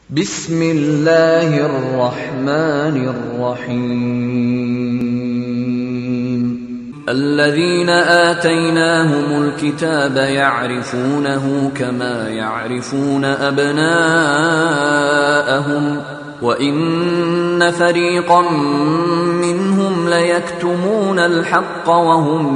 بسم الله الرحمن الرحيم الذين آتيناهم الكتاب يعرفونه كما يعرفون أبناءهم وإن فريقا منهم ليكتمون الحق وهم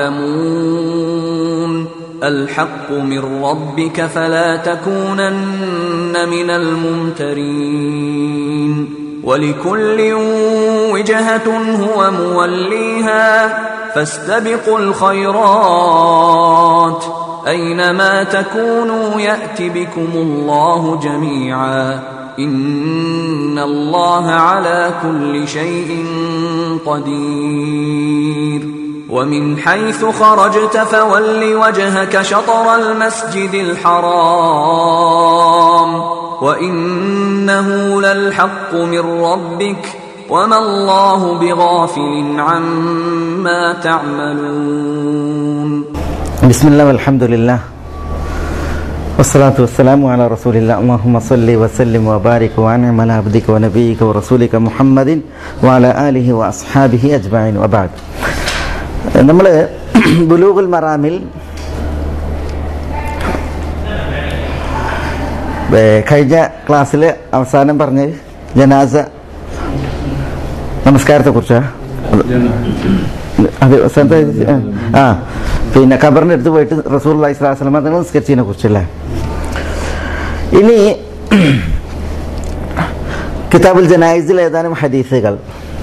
يعلمون الحق من ربك فلا تكونن من الممترين ولكل وجهة هو موليها فاستبقوا الخيرات أينما تكونوا يأت بكم الله جميعا إن الله على كل شيء قدير ومن حيث خرجت فول وجهك شطر المسجد الحرام وانه للحق من ربك وما الله بغافل عما تعملون بسم الله والحمد لله والصلاة والسلام على رسول الله اللهم صل وسلم وبارك وانعم على عبدك ونبيك ورسولك محمد وعلى آله وأصحابه أجمعين وبعد നമ്മൾ ബുലൂഗുൽ മറാമിൽ ഏ, കഴിഞ്ഞ ക്ലാസ്സിൽ അവസാനം പറഞ്ഞ് ജനാസ നമസ്കാരത്തെ കുറിച്ചാണ് അത് അവസാനത്തെ ആ, ആ പിന്നെ ഖബറിൻ്റെ അടുത്ത് പോയിട്ട് റസൂൽ അലൈഹി സ്വലാസ്ലമ നിങ്ങൾ നിസ്കരിച്ചതിനെ കുറിച്ചല്ലേ ഇനി കിതാബുൽ ജനായിസിൽ ഏതാനും ഹദീസുകൾ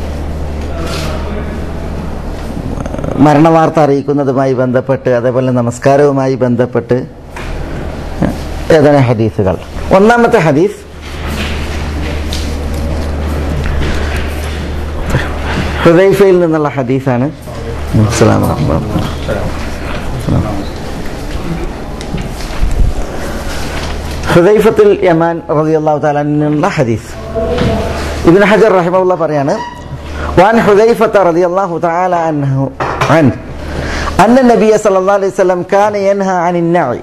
മരണവാർത്ത അറിയിക്കുന്നതുമായി ബന്ധപ്പെട്ട് അതേപോലെ നമസ്കാരവുമായി ബന്ധപ്പെട്ട് ഏതാനും ഹദീസുകൾ ഒന്നാമത്തെ ഹദീസ് ഹുദൈഫയിൽ നിന്നുള്ള ഹദീസാണ് അസ്സലാമു അലൈക്കും. ഹുദൈഫത്തുൽ യമാൻ റളിയല്ലാഹു തആല നിന്നുള്ള ഹദീസ് ഇബ്നു ഹജർ റഹിമഹുള്ള പറയാണ് وعن حذيفة رضي الله تعالى عنه عنه أن النبي صلى الله عليه وسلم كان ينهى عن النعي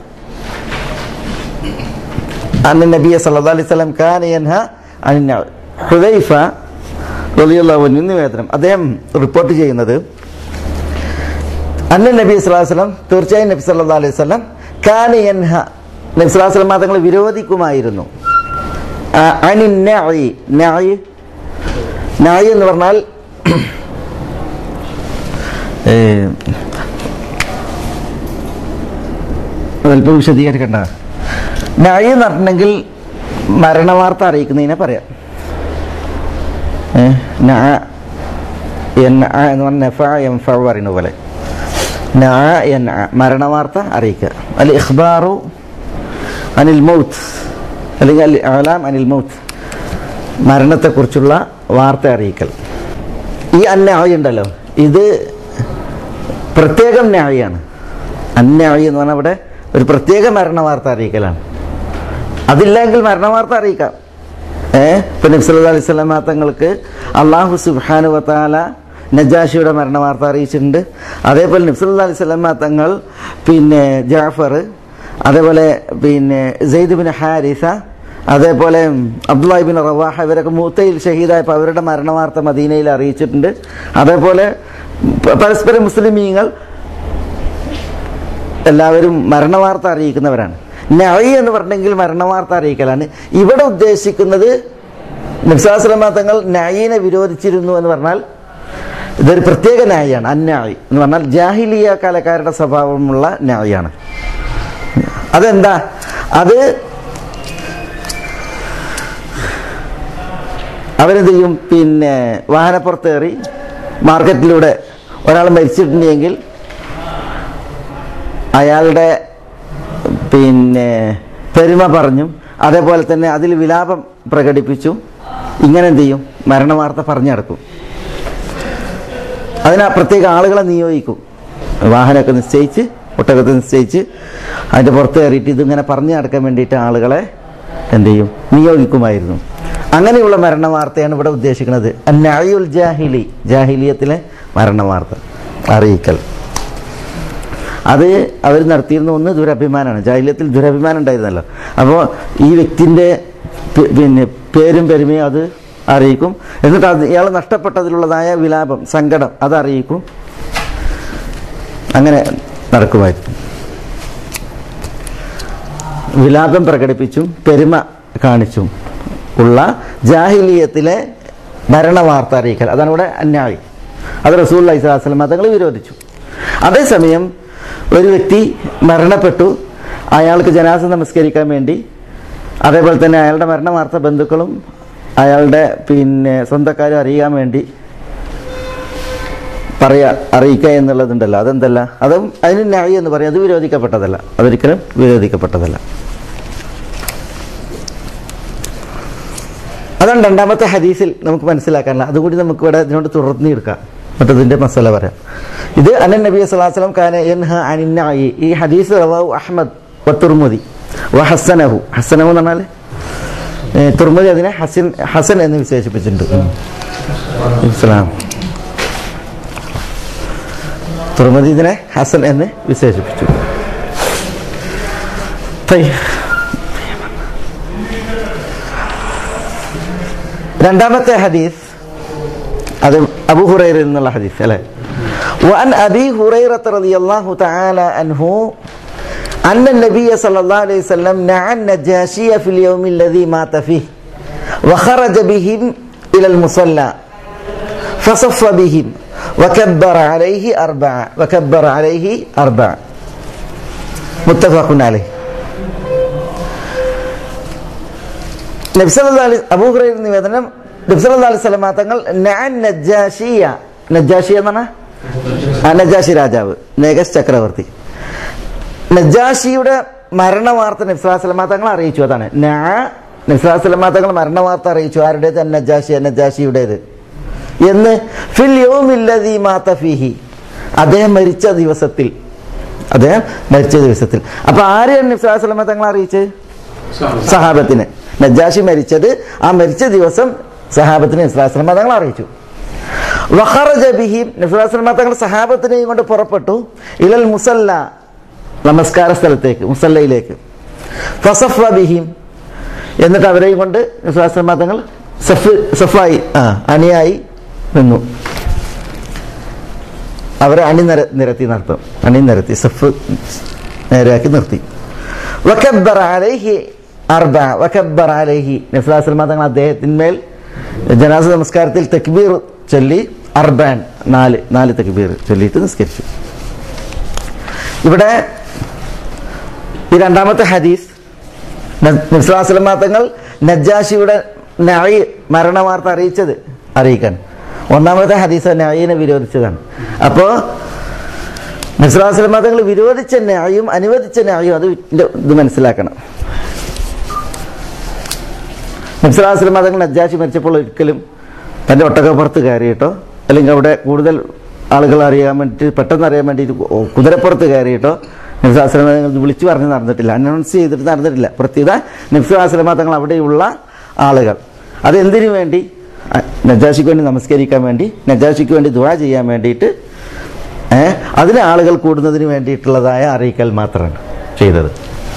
أن النبي صلى الله عليه وسلم كان ينهى عن النعي ഹുദൈഫ റളിയല്ലാഹു അൻഹു നിവേദനം അദ്ദേഹം റിപ്പോർട്ട് ചെയ്യുന്നത് അന്ന നബി സ്വല്ലല്ലാഹു അലൈഹി വസല്ലം തീർച്ചയായും നബി സല്ലല്ലാഹു അലൈഹി വസല്ലം കാന യൻഹ നബി സ്വല്ലല്ലാഹു അലൈഹി വസല്ലം തങ്ങൾ വിരോധിക്കുമായിരുന്നു ആ, അനി നഅി നഅി നഅി എന്ന് പറഞ്ഞാൽ ഏ, അല്പം വിശദീകരിക്കണ്ട നഅി എന്ന് പറഞ്ഞിട്ടുണ്ടെങ്കിൽ മരണവാർത്ത അറിയിക്കുന്നതിനെ പറയാം ഏ, നഅ യൻഅ എന്ന് പറഞ്ഞാൽ നഫഅ യൻഫഉ പറയുന്ന പോലെ നഅ യൻഅ മരണവാർത്ത അറിയിക്കുക അൽ ഇഖ്ബാറു അനിൽ മൗത്ത് അല്ലെങ്കിൽ അൽ അലാം അനിൽ മൗത്ത് മരണത്തെക്കുറിച്ചുള്ള വാർത്ത അറിയിക്കൽ ഈ അന്യായി ഉണ്ടല്ലോ ഇത് പ്രത്യേകം ന്യായിയാണ് അന്യായി എന്ന് പറഞ്ഞാൽ അവിടെ ഒരു പ്രത്യേക മരണ വാർത്ത അറിയിക്കലാണ് അതില്ലെങ്കിൽ മരണ വാർത്ത അറിയിക്കാം ഏ ഇപ്പം നബ്സല്ലാ അലൈഹി സ്വലാം തങ്ങൾക്ക് അള്ളാഹു സുബാനു വത്താല നജാഷിയുടെ മരണ വാർത്ത അറിയിച്ചിട്ടുണ്ട് അതേപോലെ നബ്സല്ലാ അലൈഹി സ്വലാം തങ്ങൾ പിന്നെ ജാഫർ അതേപോലെ പിന്നെ സെയ്ദ് ബിൻ ഹാരിസ അതേപോലെ അബ്ദുല്ലാഹി ബിൻ റവാഹ ഇവരൊക്കെ മൂത്തയിൽ ഷഹീദായപ്പോൾ അവരുടെ മരണ വാർത്ത മദീനയിൽ അറിയിച്ചിട്ടുണ്ട് അതേപോലെ പ- പരസ്പരം മുസ്ലിമീങ്ങൾ എല്ലാവരും മരണവാർത്ത അറിയിക്കുന്നവരാണ് നഴി എന്ന് പറഞ്ഞെങ്കിൽ മരണവാർത്ത അറിയിക്കലാണ് ഇവിടെ ഉദ്ദേശിക്കുന്നത് നിസാസ്ലമ തങ്ങൾ നയീനെ വിരോധിച്ചിരുന്നു എന്ന് പറഞ്ഞാൽ ഇതൊരു പ്രത്യേക ന്യായാണ് അന്യായി എന്ന് പറഞ്ഞാൽ ജാഹിലിയ കാലക്കാരുടെ സ്വഭാവമുള്ള ന്യായാണ് അതെന്താ അത് അവരെന്ത് ചെയ്യും പിന്നെ വാഹനപ്പുറത്തേറി മാർക്കറ്റിലൂടെ ഒരാൾ മരിച്ചിട്ടുണ്ടെങ്കിൽ അയാളുടെ പിന്നെ പെരുമ പറഞ്ഞും അതേപോലെ തന്നെ അതിൽ വിലാപം പ്രകടിപ്പിച്ചും ഇങ്ങനെ എന്ത് ചെയ്യും മരണവാർത്ത പറഞ്ഞു നടക്കും അതിന് പ്രത്യേക ആളുകളെ നിയോഗിക്കും വാഹനമൊക്കെ നിശ്ചയിച്ച് ഒട്ടകത്തെ നിശ്ചയിച്ച് അതിൻ്റെ പുറത്ത് കയറിയിട്ട് ഇതിങ്ങനെ പറഞ്ഞു നടക്കാൻ വേണ്ടിയിട്ട് ആളുകളെ എന്ത് ചെയ്യും നിയോഗിക്കുമായിരുന്നു അങ്ങനെയുള്ള മരണവാർത്തയാണ് ഇവിടെ ഉദ്ദേശിക്കുന്നത് അന്നയുൽ ജാഹിലി ജാഹിലിയത്തിലെ മരണവാർത്ത അറിയിക്കൽ അത് അവർ നടത്തിയിരുന്ന ഒന്ന് ദുരഭിമാനമാണ് ജാഹില്യത്തിൽ ദുരഭിമാനം ഉണ്ടായിരുന്നല്ലോ അപ്പോൾ ഈ വ്യക്തിൻ്റെ പി- പിന്നെ പേരും പെരുമയും അത് അറിയിക്കും എന്നിട്ട് അത് ഇയാൾ നഷ്ടപ്പെട്ടതിലുള്ളതായ വിലാപം സങ്കടം അത് അറിയിക്കും അങ്ങനെ നടക്കുമായിരുന്നു വിലാപം പ്രകടിപ്പിച്ചും പെരുമ കാണിച്ചും ഉള്ള ജാഹിലീയത്തിലെ ഭരണവാർത്ത അറിയിക്കൽ അതാണ് ഇവിടെ അന്യായി അത് റസൂൽ അലൈഹിസ്ലാം തങ്ങൾ വിരോധിച്ചു അതേസമയം ഒരു വ്യക്തി മരണപ്പെട്ടു അയാൾക്ക് ജനാസ നമസ്കരിക്കാൻ വേണ്ടി അതേപോലെ തന്നെ അയാളുടെ മരണ വാർത്ത ബന്ധുക്കളും അയാളുടെ പിന്നെ സ്വന്തക്കാരും അറിയാൻ വേണ്ടി പറയാ അറിയിക്കുക എന്നുള്ളതുണ്ടല്ലോ അതെന്തല്ല അതും അതിന് ന്യായി എന്ന് പറയും അത് വിരോധിക്കപ്പെട്ടതല്ല അതൊരിക്കലും വിരോധിക്കപ്പെട്ടതല്ല അതാണ് രണ്ടാമത്തെ ഹദീസിൽ നമുക്ക് മനസ്സിലാക്കാനുള്ള അതുകൂടി നമുക്ക് ഇവിടെ ഇതിനോട് തുടർന്നെടുക്കാം മറ്റതിന്റെ മസാല പറയാം ഇത് അനൻ നബി സ്വലാസ്ലം കാന യൻഹ അനിന്നായി ഈ ഹദീസ് റവാഹു അഹ്മദ് വത്തുർമുദി വ ഹസനഹു ഹസനഹു എന്ന് പറഞ്ഞാൽ ഏ, തുർമുദി അതിനെ ഹസൻ ഹസൻ എന്ന് വിശേഷിപ്പിച്ചിട്ടുണ്ട് ഉം. ഇസ്ലാം തുർമുദി ഇതിനെ ഹസൻ എന്ന് വിശേഷിപ്പിച്ചു طيب. രണ്ടാമത്തെ ഹദീസ് അത് അബു ഹുറൈറയിൽ നിന്നുള്ള ഹദീസ് അല്ലേ وعن أبي هريرة رضي الله تعالى عنه أن النبي صلى الله عليه وسلم نعى النجاشي في اليوم الذي مات فيه وخرج بهم إلى المصلى فصف بهم وكبر عليه أربعة وكبر عليه أربعة متفق عليه നബ്സല്ലാ അലി അബൂഹുറൈർ നിവേദനം നബ്സല്ലാ അലൈഹി സ്വലമ തങ്ങൾ നഅൻ നജാഷിയ നജാഷി എന്നാണ് ആ നജാഷി രാജാവ് നേഗസ് ചക്രവർത്തി നജാഷിയുടെ മരണ വാർത്ത നബ്സലാ സ്വലമ തങ്ങൾ അറിയിച്ചു അതാണ് നാ നബ്സലാ സ്വലമ തങ്ങൾ മരണ വാർത്ത അറിയിച്ചു ആരുടേത് നജാഷി നജാഷിയുടേത് എന്ന് ഫിൽ യൗമില്ലദീ മാത ഫീഹി അദ്ദേഹം മരിച്ച ദിവസത്തിൽ അദ്ദേഹം മരിച്ച ദിവസത്തിൽ അപ്പൊ ആരെയാണ് നബ്സലാ സ്വലമ തങ്ങൾ അറിയിച്ചത് സഹാബത്തിന് നജാഷി മരിച്ചത് ആ മരിച്ച ദിവസം സഹാബത്തിന് ഇസ്ലാസ്ലമ തങ്ങൾ അറിയിച്ചു വഖറജ ബിഹിം നസ്ലാസ്ലമ തങ്ങൾ സഹാബത്തിനെയും കൊണ്ട് പുറപ്പെട്ടു ഇലൽ മുസല്ല നമസ്കാര സ്ഥലത്തേക്ക് മുസല്ലയിലേക്ക് ഫസഫ ബിഹിം എന്നിട്ട് അവരെയും കൊണ്ട് നസ്ലാസ്ലമ തങ്ങൾ സഫ് സഫായി ആ അണിയായി നിന്നു അവരെ അണി നിര നിരത്തി നടത്തും അണി നിരത്തി സഫ് നേരെയാക്കി നിർത്തി വക്കബ്ബർ അലൈഹി അർബ വക്കബ്ബർ അലൈഹി നബ്സുല്ലാസ്ലമ തങ്ങൾ അദ്ദേഹത്തിന്മേൽ ജനാസ നമസ്കാരത്തിൽ തക്ബീർ ചൊല്ലി അർബാൻ നാല് നാല് തക്ബീർ ചൊല്ലിയിട്ട് നിസ്കരിച്ചു ഇവിടെ ഈ രണ്ടാമത്തെ ഹദീസ് നബ്സുല്ലാസ്ലമ തങ്ങൾ നജാഷിയുടെ നഴി മരണവാർത്ത അറിയിച്ചത് അറിയിക്കാൻ ഒന്നാമത്തെ ഹദീസ് നഴീനെ വിരോധിച്ചതാണ് അപ്പോൾ നസ്രാസ്ലം മതങ്ങൾ വിരോധിച്ച ന്യായം അനുവദിച്ച ന്യായം അത് ഇതിന്റെ ഇത് മനസ്സിലാക്കണം നസ്രാസ്ലം മതങ്ങൾ നജ്ജാശി മരിച്ചപ്പോൾ ഒരിക്കലും തൻ്റെ ഒട്ടകപ്പുറത്ത് കയറിയിട്ടോ അല്ലെങ്കിൽ അവിടെ കൂടുതൽ ആളുകൾ അറിയാൻ വേണ്ടിയിട്ട് പെട്ടെന്ന് അറിയാൻ വേണ്ടിയിട്ട് കുതിരപ്പുറത്ത് കയറിയിട്ടോ നബ്സാസ്ലം മതങ്ങൾ വിളിച്ചു പറഞ്ഞ് നടന്നിട്ടില്ല അനൗൺസ് ചെയ്തിട്ട് നടന്നിട്ടില്ല പ്രത്യേകത നബ്സാസ്ലം മതങ്ങൾ അവിടെയുള്ള ആളുകൾ അതെന്തിനു വേണ്ടി അ- നജാഷിക്ക് വേണ്ടി നമസ്കരിക്കാൻ വേണ്ടി നജാഷിക്ക് വേണ്ടി ദുവാ ചെയ്യാൻ വേണ്ടിയിട്ട് ഏ അതിന് ആളുകൾ കൂടുന്നതിന് വേണ്ടിയിട്ടുള്ളതായ അറിയിക്കൽ മാത്രമാണ് ചെയ്തത്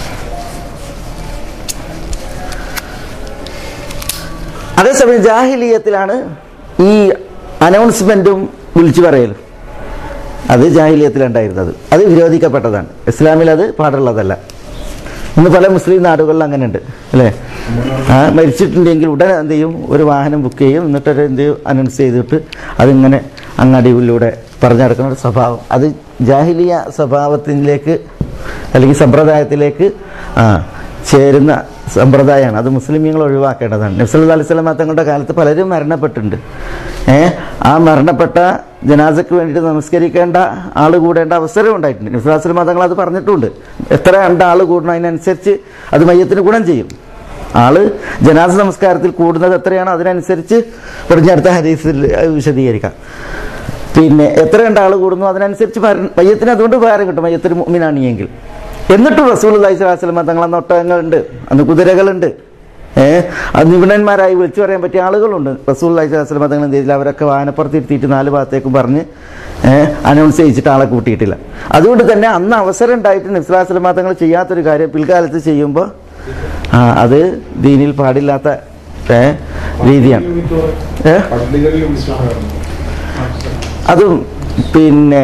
അതേസമയം ജാഹിലീയത്തിലാണ് ഈ അനൗൺസ്മെന്റും വിളിച്ചു പറയലും അത് ജാഹിലീയത്തിലുണ്ടായിരുന്നത് അത് വിരോധിക്കപ്പെട്ടതാണ് ഇസ്ലാമിൽ അത് പാടുള്ളതല്ല ഇന്ന് പല മുസ്ലിം നാടുകളിൽ അങ്ങനെ ഉണ്ട് അല്ലേ ആ മരിച്ചിട്ടുണ്ടെങ്കിൽ ഉടനെ എന്ത് ചെയ്യും ഒരു വാഹനം ബുക്ക് ചെയ്യും എന്നിട്ടൊരു എന്ത് ചെയ്യും അനൗൺസ് ചെയ്തിട്ട് അതിങ്ങനെ അങ്ങാടിയിലൂടെ പറഞ്ഞു നടക്കുന്ന ഒരു സ്വഭാവം അത് ജാഹിലിയ സ്വഭാവത്തിലേക്ക് അല്ലെങ്കിൽ സമ്പ്രദായത്തിലേക്ക് ആ ചേരുന്ന സമ്പ്രദായമാണ് അത് മുസ്ലിമീങ്ങൾ ഒഴിവാക്കേണ്ടതാണ് നബ്സല്ലാ അലൈഹി സ്വലം തങ്ങളുടെ കാലത്ത് പലരും മരണപ്പെട്ടിട്ടുണ്ട് ഏ ആ മരണപ്പെട്ട ജനാസയ്ക്ക് വേണ്ടിയിട്ട് നമസ്കരിക്കേണ്ട ആൾ കൂടേണ്ട അവസരം ഉണ്ടായിട്ടുണ്ട് നബ്സുല്ലാസ്ലം തങ്ങൾ അത് പറഞ്ഞിട്ടുണ്ട് എത്ര രണ്ട് ആൾ കൂടണം അതിനനുസരിച്ച് അത് മയ്യത്തിന് ഗുണം ചെയ്യും ആള് ജനാസ നമസ്കാരത്തിൽ കൂടുന്നത് എത്രയാണോ അതിനനുസരിച്ച് പറഞ്ഞടുത്ത ഹദീസിൽ അത് വിശദീകരിക്കാം പിന്നെ എത്ര രണ്ട് ആൾ കൂടുന്നു അതിനനുസരിച്ച് മര- മയ്യത്തിന് അതുകൊണ്ട് ഉപകാരം കിട്ടും മയ്യത്തിന് മുമ്മിനാണിയെങ്കിൽ എന്നിട്ടും റസൂൽ അള്ളഹി സ്വലാസ്ലം തങ്ങൾ അന്ന് ഒട്ടകങ്ങളുണ്ട് അന്ന് കുതിരകളുണ്ട് ഏഹ് അത് നിപുണന്മാരായി വിളിച്ചു പറയാൻ പറ്റിയ ആളുകളുണ്ട് റസൂൽ അള്ളഹി സ്വലാസ്ലം തങ്ങൾ എന്ത് ചെയ്തില്ല അവരൊക്കെ വാഹനപ്പുറത്ത് ഇരുത്തിയിട്ട് നാല് ഭാഗത്തേക്കും പറഞ്ഞ് ഏഹ് അനൗൺസ് ചെയ്യിച്ചിട്ട് ആളെ കൂട്ടിയിട്ടില്ല അതുകൊണ്ട് തന്നെ അന്ന് അവസരം ഉണ്ടായിട്ട് നിസ്ലാസ്ലം തങ്ങൾ ചെയ്യാത്തൊരു കാര്യം പിൽക്കാലത്ത് ചെയ്യുമ്പോൾ ആ അത് ദീനിൽ പാടില്ലാത്ത ഏ, രീതിയാണ് ഏ പള്ളികളിലും ഇസ്ലാമാണ് അതും പിന്നെ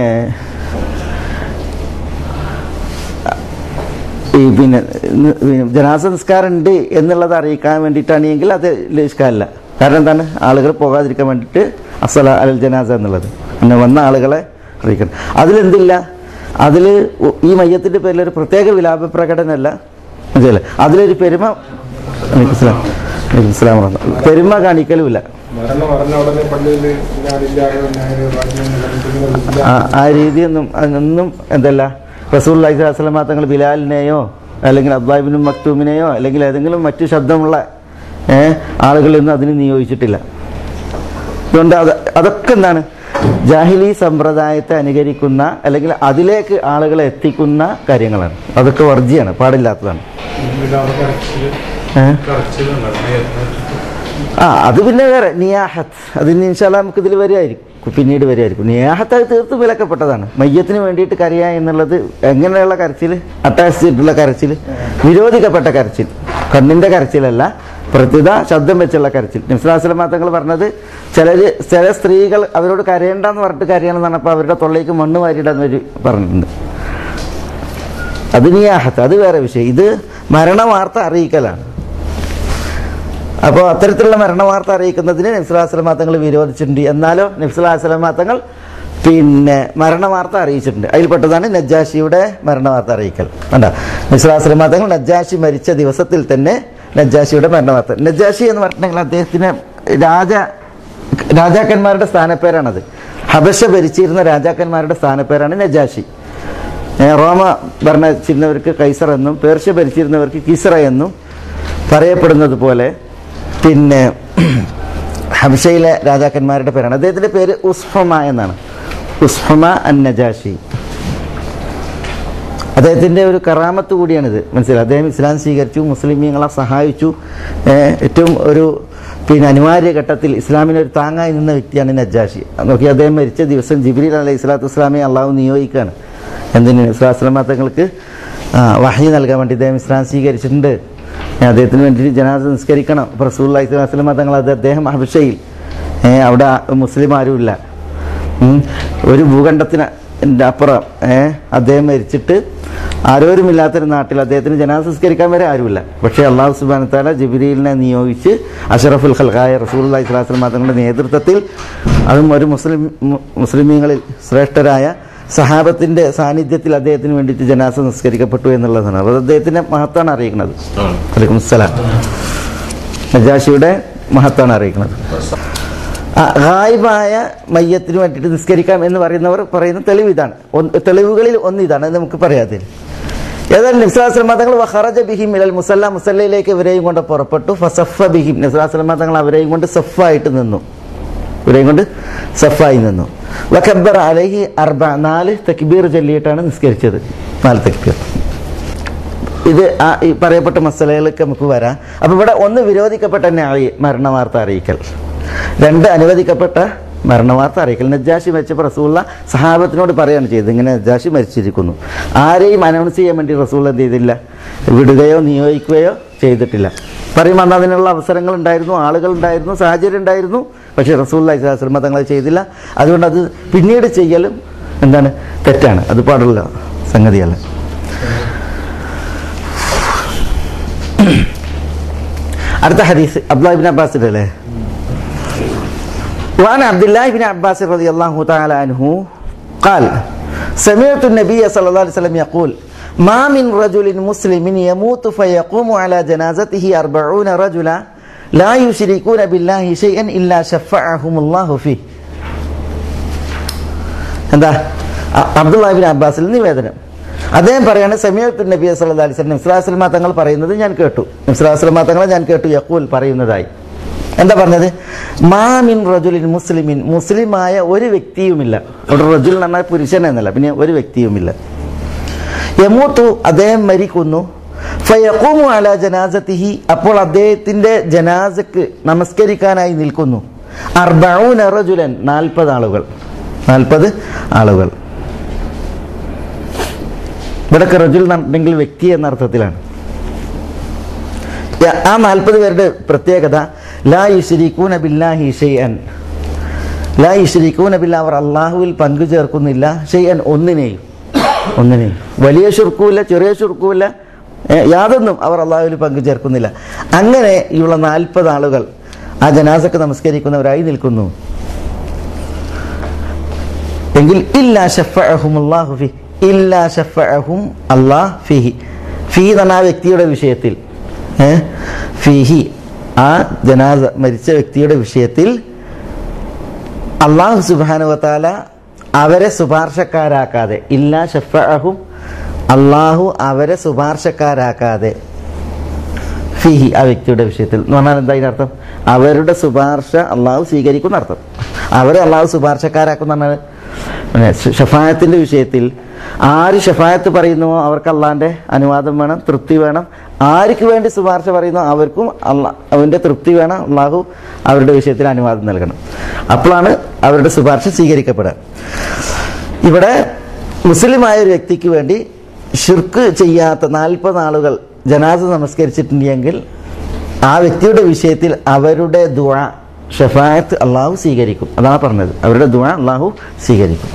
ഈ പിന്നെ ന് പിന്നെ ജനാസ നിസ്കാരം ഉണ്ട് എന്നുള്ളത് അറിയിക്കാൻ വേണ്ടിയിട്ടാണെങ്കിൽ അത് ഇഷ്കാരല്ല കാരണം എന്താണ് ആളുകൾ പോകാതിരിക്കാൻ വേണ്ടിയിട്ട് അസല അൽ ജനാസ എന്നുള്ളത് പിന്നെ വന്ന ആളുകളെ അറിയിക്കണം അതിലെന്തില്ല അതിൽ ഈ മയ്യത്തിൻ്റെ പേരിൽ ഒരു പ്രത്യേക വിലാപ പ്രകടനമല്ല മനസ്സിലല്ലേ അതിലൊരു പെരുമ അലൈക്കും സ്ലാം അലൈക്കും സ്ലാം വറഹ്മത്തുള്ളാഹി. പെരുമ കാണിക്കലുമില്ല മരണം പറഞ്ഞ ഉടനെ പള്ളിയിൽ ഞാനില്ല ഞാൻ പറഞ്ഞില്ല ആ ആ രീതിയൊന്നും അതിനൊന്നും എന്തല്ല റസൂൽ അലൈഹിസ്ലാം തങ്ങൾ ബിലാലിനെയോ അല്ലെങ്കിൽ അബ്ദാബിനും മക്തൂമിനെയോ അല്ലെങ്കിൽ ഏതെങ്കിലും മറ്റു ശബ്ദമുള്ള ഏ, ആളുകളൊന്നും അതിന് നിയോഗിച്ചിട്ടില്ല അതുകൊണ്ട് അത് അതൊക്കെ എന്താണ് ജാഹിലി സമ്പ്രദായത്തെ അനുകരിക്കുന്ന അല്ലെങ്കിൽ അതിലേക്ക് ആളുകളെ എത്തിക്കുന്ന കാര്യങ്ങളാണ് അതൊക്കെ വർജ്ജിയാണ് പാടില്ലാത്തതാണ് ഏഹ് ആ അത് പിന്നെ വേറെ നിയാഹത്ത് അതിന് ഇൻഷാല്ല നമുക്ക് ഇതിൽ വരികയായിരിക്കും പിന്നീട് വരികയായിരിക്കും നിയാഹത്ത് അത് തീർത്തും വിലക്കപ്പെട്ടതാണ് മയ്യത്തിന് വേണ്ടിയിട്ട് കരയുക എന്നുള്ളത് എങ്ങനെയുള്ള കരച്ചിൽ അറ്റാച്ച് ചെയ്തിട്ടുള്ള കരച്ചിൽ വിരോധിക്കപ്പെട്ട കരച്ചിൽ കണ്ണിന്റെ കരച്ചിലല്ല പ്രത്യുത ശബ്ദം വെച്ചുള്ള കരച്ചിൽ നിംസ്ലാസ്ലം തങ്ങൾ പറഞ്ഞത് ചിലർ ചില സ്ത്രീകൾ അവരോട് കരയണ്ടെന്ന് പറഞ്ഞിട്ട് കരയണമെന്ന് പറഞ്ഞപ്പോൾ അവരുടെ തൊള്ളേക്ക് മണ്ണ് വാരിയിടാന്ന് അവർ പറഞ്ഞിട്ടുണ്ട് അത് നിയാഹത്ത് അത് വേറെ വിഷയം ഇത് മരണവാർത്ത അറിയിക്കലാണ് അപ്പോൾ അത്തരത്തിലുള്ള മരണവാർത്ത അറിയിക്കുന്നതിന് നബ്സുലാസ്ലമ തങ്ങൾ വിരോധിച്ചിട്ടുണ്ട് എന്നാലോ നബ്സുലാസ്ലമ തങ്ങൾ പിന്നെ മരണവാർത്ത അറിയിച്ചിട്ടുണ്ട് അതിൽപ്പെട്ടതാണ് നജ്ജാഷിയുടെ മരണവാർത്ത അറിയിക്കൽ കണ്ട നബ്സുലാസ്ലമ തങ്ങൾ നജ്ജാഷി മരിച്ച ദിവസത്തിൽ തന്നെ നജ്ജാഷിയുടെ മരണവാർത്ത നജ്ജാഷി എന്ന് പറഞ്ഞിട്ടുണ്ടെങ്കിൽ അദ്ദേഹത്തിന് രാജ രാജാക്കന്മാരുടെ സ്ഥാനപ്പേരാണത് ഹബശ ഭരിച്ചിരുന്ന രാജാക്കന്മാരുടെ സ്ഥാനപ്പേരാണ് നജാഷി ഏ, റോമ ഭരണച്ചിരുന്നവർക്ക് കൈസർ എന്നും പേർഷ്യ ഭരിച്ചിരുന്നവർക്ക് കിസറ എന്നും പറയപ്പെടുന്നത് പോലെ പിന്നെ ഹംഷയിലെ രാജാക്കന്മാരുടെ പേരാണ് അദ്ദേഹത്തിന്റെ പേര് ഉസ്ഫമ എന്നാണ് ഉസ്ഫമ അൻ നജാഷി അദ്ദേഹത്തിന്റെ ഒരു കറാമത്ത് കൂടിയാണിത് മനസ്സിലായി അദ്ദേഹം ഇസ്ലാം സ്വീകരിച്ചു മുസ്ലിമീങ്ങളെ സഹായിച്ചു ഏഹ് ഏറ്റവും ഒരു പിന്നെ അനിവാര്യ ഘട്ടത്തിൽ ഇസ്ലാമിന് ഒരു താങ്ങായി നിന്ന വ്യക്തിയാണ് നജാഷി നോക്കി അദ്ദേഹം മരിച്ച ദിവസം ജിബ്രീൽ അലൈഹി സ്വലാത്തു വസ്സലാമെ അള്ളാഹു നിയോഗിക്കുകയാണ് എന്തിന് ഇസ്ലാസ്ലാം തങ്ങൾക്ക് വഹി നൽകാൻ വേണ്ടി അദ്ദേഹം ഇസ്ലാം സ്വീകരിച്ചിട്ടുണ്ട് ഏ, അദ്ദേഹത്തിന് വേണ്ടി ജനാസ നിസ്കരിക്കണം അപ്പോൾ റസൂൽ അലൈഹി സ്വലാസ്ലാം തങ്ങൾ അത് അദ്ദേഹം ഹബഷയിൽ ഏ, അവിടെ മുസ്ലിം ആരുമില്ല ഉം. ഒരു ഭൂഖണ്ഡത്തിന് ന്റെ അപ്പുറം ഏ അദ്ദേഹം മരിച്ചിട്ട് ആരോരുമില്ലാത്തൊരു നാട്ടിൽ അദ്ദേഹത്തിന് ജനാസ സംസ്കരിക്കാൻ വരെ ആരുമില്ല പക്ഷേ അള്ളാഹു സുബാന താല ജിബിരിലിനെ നിയോഗിച്ച് അഷറഫുൽ ഖൽഖായ റസൂൽ ഇസ്ലാസ്ലം തങ്ങളുടെ നേതൃത്വത്തിൽ അതും ഒരു മുസ്ലിം മു- മുസ്ലിമീങ്ങളിൽ ശ്രേഷ്ഠരായ സഹാബത്തിന്റെ സാന്നിധ്യത്തിൽ അദ്ദേഹത്തിന് വേണ്ടിയിട്ട് ജനാസ നിസ്കരിക്കപ്പെട്ടു എന്നുള്ളതാണ് അത് അദ്ദേഹത്തിന്റെ മഹത്താണ് അറിയിക്കുന്നത് അലൈക്കും സലാം നജാഷിയുടെ മഹത്താണ് അറിയിക്കുന്നത് ആ, ഗായിബായ മയ്യത്തിന് വേണ്ടിയിട്ട് നിസ്കരിക്കാം എന്ന് പറയുന്നവർ പറയുന്ന തെളിവ് ഇതാണ് ഒന്ന് തെളിവുകളിൽ ഒന്ന് ഇതാണ് അത് നമുക്ക് പറയാതെ ഏതായാലും നിസ്ലാസ്ലമ തങ്ങൾ വഹറജ ബിഹിം ഇലൽ മുസല്ല മുസല്ലയിലേക്ക് ഇവരെയും കൊണ്ട് പുറപ്പെട്ടു ഫസഫ ബിഹിം നിസ്ലാസ്ലമ തങ്ങൾ അവരെയും കൊണ്ട് സഫായിട്ട് നിന്നു ഇവരെയും കൊണ്ട് സഫായി നിന്നു വഖബ്ബർ അലഹി അർബ നാല് തക്ബീർ ചൊല്ലിയിട്ടാണ് നിസ്കരിച്ചത് നാല് തക്ബീർ ഇത് ആ ഈ പറയപ്പെട്ട മസലകളിലേക്ക് നമുക്ക് വരാം അപ്പൊ ഇവിടെ ഒന്ന് വിരോധിക്കപ്പെട്ട ന്യായി മരണവാർത്ത അറിയിക്കൽ രണ്ട് അനുവദിക്കപ്പെട്ട മരണവാർത്ത അറിയിക്കൽ നജാഷി മരിച്ചപ്പോൾ റസൂള്ള സഹാബത്തിനോട് പറയാണ് ചെയ്തത് ഇങ്ങനെ നജാഷി മരിച്ചിരിക്കുന്നു ആരെയും അനൗൺസ് ചെയ്യാൻ വേണ്ടി റസൂൾ എന്ത് ചെയ്തില്ല വിടുകയോ നിയോഗിക്കുകയോ ചെയ്തിട്ടില്ല പറയുമ്പോൾ അന്ന് അതിനുള്ള അവസരങ്ങൾ ഉണ്ടായിരുന്നു ആളുകൾ ഉണ്ടായിരുന്നു സാഹചര്യം ഉണ്ടായിരുന്നു പക്ഷേ റസൂള്ള ഇസ്ലാസ്ലമ തങ്ങൾ ചെയ്തില്ല അതുകൊണ്ട് അത് പിന്നീട് ചെയ്യലും എന്താണ് തെറ്റാണ് അത് പാടുള്ള സംഗതിയല്ല അടുത്ത ഹദീസ് അബ്ദുല്ലാഹിബിൻ അബ്ബാസിന്റെ അല്ലേ وعن عبد الله بن عباس رضي الله تعالى عنه قال سمعت النبي صلى الله عليه وسلم يقول ما من رجل مسلم يموت فيقوم على جنازته أربعون رجلا لا يشركون بالله شيئا إلا شفعهم الله فيه എന്താ അ- അബ്ദുല്ലാഹിബിൻ അബ്ബാസിൽ നിവേദനം അദ്ദേഹം പറയാണ് സമീഅത്തു നബി സല്ലല്ലാഹു അലൈഹി വസല്ലം ഇസ്ലാസ്ലമ തങ്ങൾ പറയുന്നത് ഞാൻ കേട്ടു ഇസ്ലാസ്ലമ തങ്ങളെ ഞാൻ കേട്ടു യഖൂൽ പറയുന്നതായി എന്താ പറഞ്ഞത് മാമിൻ റജുലിൻ മുസ്ലിമിൻ മുസ്ലിമായ ഒരു വ്യക്തിയുമില്ല അവിടെ റജുൽ എന്ന് പറഞ്ഞാൽ പുരുഷൻ എന്നല്ല പിന്നെ ഒരു വ്യക്തിയുമില്ല യമൂത്തു അദ്ദേഹം മരിക്കുന്നു ഫയഖൂമു അല ജനാസത്തിഹി അപ്പോൾ അദ്ദേഹത്തിന്റെ ജനാസക്ക് നമസ്കരിക്കാനായി നിൽക്കുന്നു അർബഊന റജുലൻ നാൽപ്പത് ആളുകൾ നാൽപ്പത് ആളുകൾ ഇവിടൊക്കെ റജുൽ എന്നുണ്ടെങ്കിൽ വ്യക്തി എന്ന അർത്ഥത്തിലാണ് യ- ആ നാൽപ്പത് പേരുടെ പ്രത്യേകത ലാ യുശ്രീക്കൂന ബില്ലാഹി ഷെയ്അൻ ലാ യുശ്രീക്കൂന ബില്ല അവർ അള്ളാഹുവിൽ പങ്കു ചേർക്കുന്നില്ല ഷെയ്അൻ ഒന്നിനെയും ഒന്നിനെയും വലിയ ശുർക്കൂല്ല ചെറിയ ശുർക്കൂല്ല ഏ, യാതൊന്നും അവർ അള്ളാഹുവിൽ പങ്കു ചേർക്കുന്നില്ല അങ്ങനെ ഉള്ള നാൽപ്പത് ആളുകൾ ആ ജനാസക്ക് നമസ്കരിക്കുന്നവരായി നിൽക്കുന്നു എങ്കിൽ ഇല്ലാ ഷഫഅഹും അല്ലാഹു ഫി ഇല്ലാ ഷഫഅഹും അല്ലാഹ് ഫിഹി ഫി എന്ന ആ വ്യക്തിയുടെ വിഷയത്തിൽ ഏ? ഫിഹി ആ ജനാസ മരിച്ച വ്യക്തിയുടെ വിഷയത്തിൽ അള്ളാഹു സുബാനുവത്താല അവരെ ശുപാർശക്കാരാക്കാതെ ഇല്ലാ ഷഫഅഹും അള്ളാഹു അവരെ ശുപാർശക്കാരാക്കാതെ ഫിഹി ആ വ്യക്തിയുടെ വിഷയത്തിൽ എന്ന് പറഞ്ഞാൽ എന്താ അതിന്റെ അർത്ഥം അവരുടെ ശുപാർശ അള്ളാഹു സ്വീകരിക്കുന്ന അർത്ഥം അവരെ അള്ളാഹു ശുപാർശക്കാരാക്കുന്ന പറഞ്ഞാൽ പിന്നെ ഷഫായത്തിന്റെ വിഷയത്തിൽ ആര് ഷഫായത്ത് പറയുന്നുവോ അവർക്ക് അള്ളാന്റെ അനുവാദം വേണം തൃപ്തി വേണം ആർക്ക് വേണ്ടി ശുപാർശ പറയുന്നോ അവർക്കും അള്ളാ അവന്റെ തൃപ്തി വേണം അള്ളാഹു അവരുടെ വിഷയത്തിൽ അനുവാദം നൽകണം അപ്പോഴാണ് അവരുടെ ശുപാർശ സ്വീകരിക്കപ്പെടുക ഇവിടെ മുസ്ലിമായ ഒരു വ്യക്തിക്ക് വേണ്ടി ഷിർക്ക് ചെയ്യാത്ത നാൽപ്പത് ആളുകൾ ജനാസ നമസ്കരിച്ചിട്ടുണ്ടെങ്കിൽ ആ വ്യക്തിയുടെ വിഷയത്തിൽ അവരുടെ ദുവ ഷഫായത്ത് അള്ളാഹു സ്വീകരിക്കും അതാണ് പറഞ്ഞത് അവരുടെ ദുവ അള്ളാഹു സ്വീകരിക്കും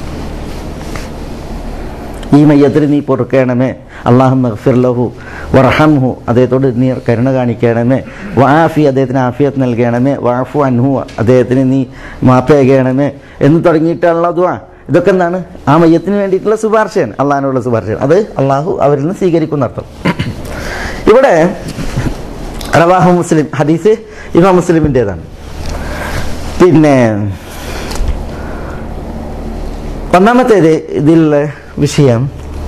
ഈ മയ്യത്തിന് നീ പൊറുക്കണമേ അള്ളാഹു മഗ്ഫിർലഹു വറഹംഹു അദ്ദേഹത്തോട് നീ കരുണ കാണിക്കണമേ വാഫി അദ്ദേഹത്തിന് ആഫിയത്ത് നൽകണമേ വാഫു അൻഹു അദ്ദേഹത്തിന് നീ മാപ്പേകണമേ എന്ന് തുടങ്ങിയിട്ടുള്ള ദുആ ഇതൊക്കെ എന്താണ് ആ മയ്യത്തിന് വേണ്ടിയിട്ടുള്ള ശുപാർശയാണ് അള്ളാഹിനുള്ള ശുപാർശയാണ് അത് അള്ളാഹു അവരിൽ നിന്ന് സ്വീകരിക്കുന്ന അർത്ഥം ഇവിടെ റവാഹു മുസ്ലിം ഹദീസ് ഇമാം മുസ്ലിമിൻ്റെതാണ് പിന്നെ ഒന്നാമത്തേത് ഇതിലുള്ള വിഷയം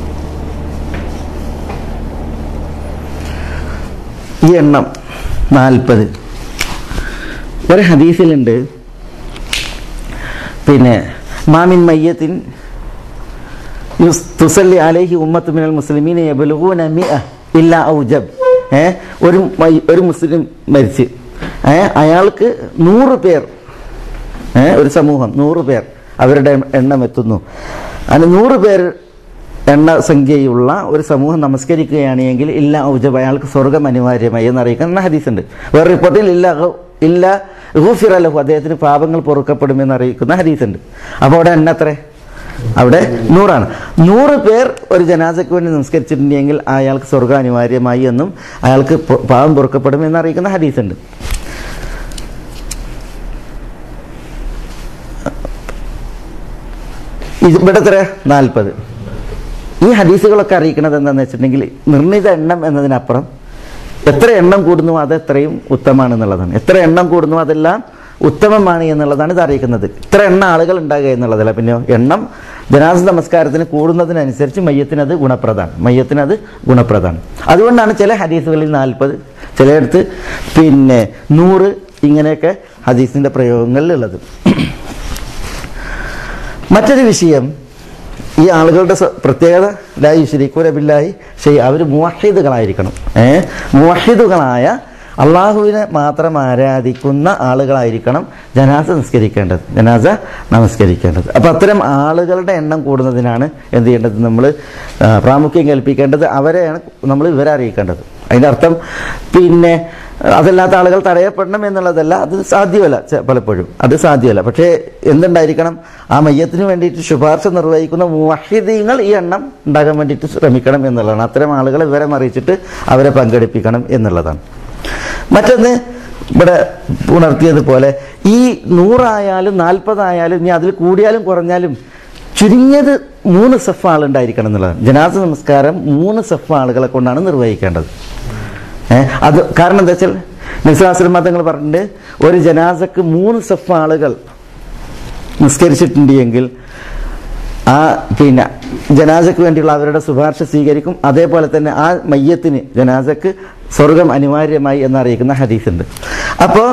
ഈ എണ്ണം നാൽപ്പത് ഒരു ഹദീസിലുണ്ട് പിന്നെ മാമിൻ മയ്യത്തിൻ യുസ്- തുസല്ലി അലൈഹി ഉമ്മത്ത് മിനൽ മുസ്ലിമീന യബ്ലുഗൂന മിഅ ഇല്ല ഔജബ് ഏ ഒരു മയ്- ഒരു മുസ്ലിം മരിച്ച് ഏ അയാൾക്ക് നൂറ് പേർ ഏ ഒരു സമൂഹം നൂറ് പേർ അവരുടെ എണ്ണം എത്തുന്നു അങ്ങനെ നൂറ് പേർ എണ്ണ സംഖ്യയുള്ള ഒരു സമൂഹം നമസ്കരിക്കുകയാണ് എങ്കിൽ ഇല്ല ഔജബ് അയാൾക്ക് സ്വർഗം അനിവാര്യമായി എന്നറിയിക്കുന്ന ഹദീസ് ഉണ്ട് വേറെ റിപ്പോർട്ടിൽ ഇല്ല ഗ- ഇല്ല ഗുഫിറലഹു അദ്ദേഹത്തിന് പാപങ്ങൾ പൊറുക്കപ്പെടുമെന്ന് അറിയിക്കുന്ന ഹദീസ് ഉണ്ട് അപ്പോൾ അവിടെ എണ്ണ എത്ര അവിടെ നൂറാണ് നൂറ് പേർ ഒരു ജനാസയ്ക്ക് വേണ്ടി നമസ്കരിച്ചിട്ടുണ്ടെങ്കിൽ അയാൾക്ക് സ്വർഗം അനിവാര്യമായി എന്നും അയാൾക്ക് പൊ- പാപം പൊറുക്കപ്പെടുമെന്ന് അറിയിക്കുന്ന ഹദീസ് ഉണ്ട് ഇത് ഇവിടെ എത്ര നാൽപ്പത് ഈ ഹദീസുകളൊക്കെ അറിയിക്കുന്നത് എന്താണെന്ന് വെച്ചിട്ടുണ്ടെങ്കിൽ നിർണിത എണ്ണം എന്നതിനപ്പുറം എത്ര എണ്ണം കൂടുന്നു അത് എത്രയും ഉത്തമമാണെന്നുള്ളതാണ് എത്ര എണ്ണം കൂടുന്നു അതെല്ലാം ഉത്തമമാണ് എന്നുള്ളതാണ് ഇത് അറിയിക്കുന്നത് ഇത്ര എണ്ണ ആളുകൾ ഉണ്ടാകുക എന്നുള്ളതല്ല പിന്നെ എണ്ണം ജനാസ നമസ്കാരത്തിന് കൂടുന്നതിനനുസരിച്ച് മയ്യത്തിന് അത് ഗുണപ്രദമാണ് മയ്യത്തിന് അത് ഗുണപ്രദമാണ് അതുകൊണ്ടാണ് ചില ഹദീസുകളിൽ നാൽപ്പത് ചിലയിടത്ത് പിന്നെ നൂറ് ഇങ്ങനെയൊക്കെ ഹദീസിന്റെ പ്രയോഗങ്ങളിലുള്ളത് മറ്റൊരു വിഷയം ഈ ആളുകളുടെ സ്വ- പ്രത്യേകത ലായി ശരിക്കൂര ബില്ലായി ശരി അവർ മുവഹിദുകളായിരിക്കണം ഏ മുവഹിദുകളായ അള്ളാഹുവിനെ മാത്രം ആരാധിക്കുന്ന ആളുകളായിരിക്കണം ജനാസ നമസ്കരിക്കേണ്ടത് ജനാസ നമസ്കരിക്കേണ്ടത് അപ്പം അത്തരം ആളുകളുടെ എണ്ണം കൂടുന്നതിനാണ് എന്ത് ചെയ്യേണ്ടത് നമ്മൾ പ്രാമുഖ്യം കൽപ്പിക്കേണ്ടത് അവരെയാണ് നമ്മൾ ഇവരെ അറിയിക്കേണ്ടത് അതിൻ്റെ അർത്ഥം പിന്നെ അതല്ലാത്ത ആളുകൾ തടയപ്പെടണം എന്നുള്ളതല്ല അത് സാധ്യമല്ല ചെ- പലപ്പോഴും അത് സാധ്യമല്ല പക്ഷേ എന്തുണ്ടായിരിക്കണം ആ മയ്യത്തിന് വേണ്ടിയിട്ട് ശുപാർശ നിർവഹിക്കുന്ന മുവഹിദീങ്ങൾ ഈ എണ്ണം ഉണ്ടാകാൻ വേണ്ടിയിട്ട് ശ്രമിക്കണം എന്നുള്ളതാണ് അത്തരം ആളുകളെ വിവരം അറിയിച്ചിട്ട് അവരെ പങ്കെടുപ്പിക്കണം എന്നുള്ളതാണ് മറ്റൊന്ന് ഇവിടെ ഉണർത്തിയതുപോലെ ഈ നൂറായാലും നാൽപ്പതായാലും ഇനി അതിൽ കൂടിയാലും കുറഞ്ഞാലും ചുരുങ്ങിയത് മൂന്ന് സഫ് ആളുണ്ടായിരിക്കണം എന്നുള്ളതാണ് ജനാസ നമസ്കാരം മൂന്ന് സഫ് ആളുകളെ കൊണ്ടാണ് നിർവഹിക്കേണ്ടത് ഏ, അത് കാരണം എന്താ വെച്ചാൽ നിസ്ലാസ്ലം തങ്ങൾ പറഞ്ഞിട്ടുണ്ട് ഒരു ജനാസക്ക് മൂന്ന് സഫ് ആളുകൾ നിസ്കരിച്ചിട്ടുണ്ട് എങ്കിൽ ആ പിന്നെ ജനാസക്ക് വേണ്ടിയുള്ള അവരുടെ ശുപാർശ സ്വീകരിക്കും അതേപോലെ തന്നെ ആ മയ്യത്തിന് ജനാസക്ക് സ്വർഗം അനിവാര്യമായി എന്നറിയിക്കുന്ന ഹദീസ് ഉണ്ട് അപ്പോൾ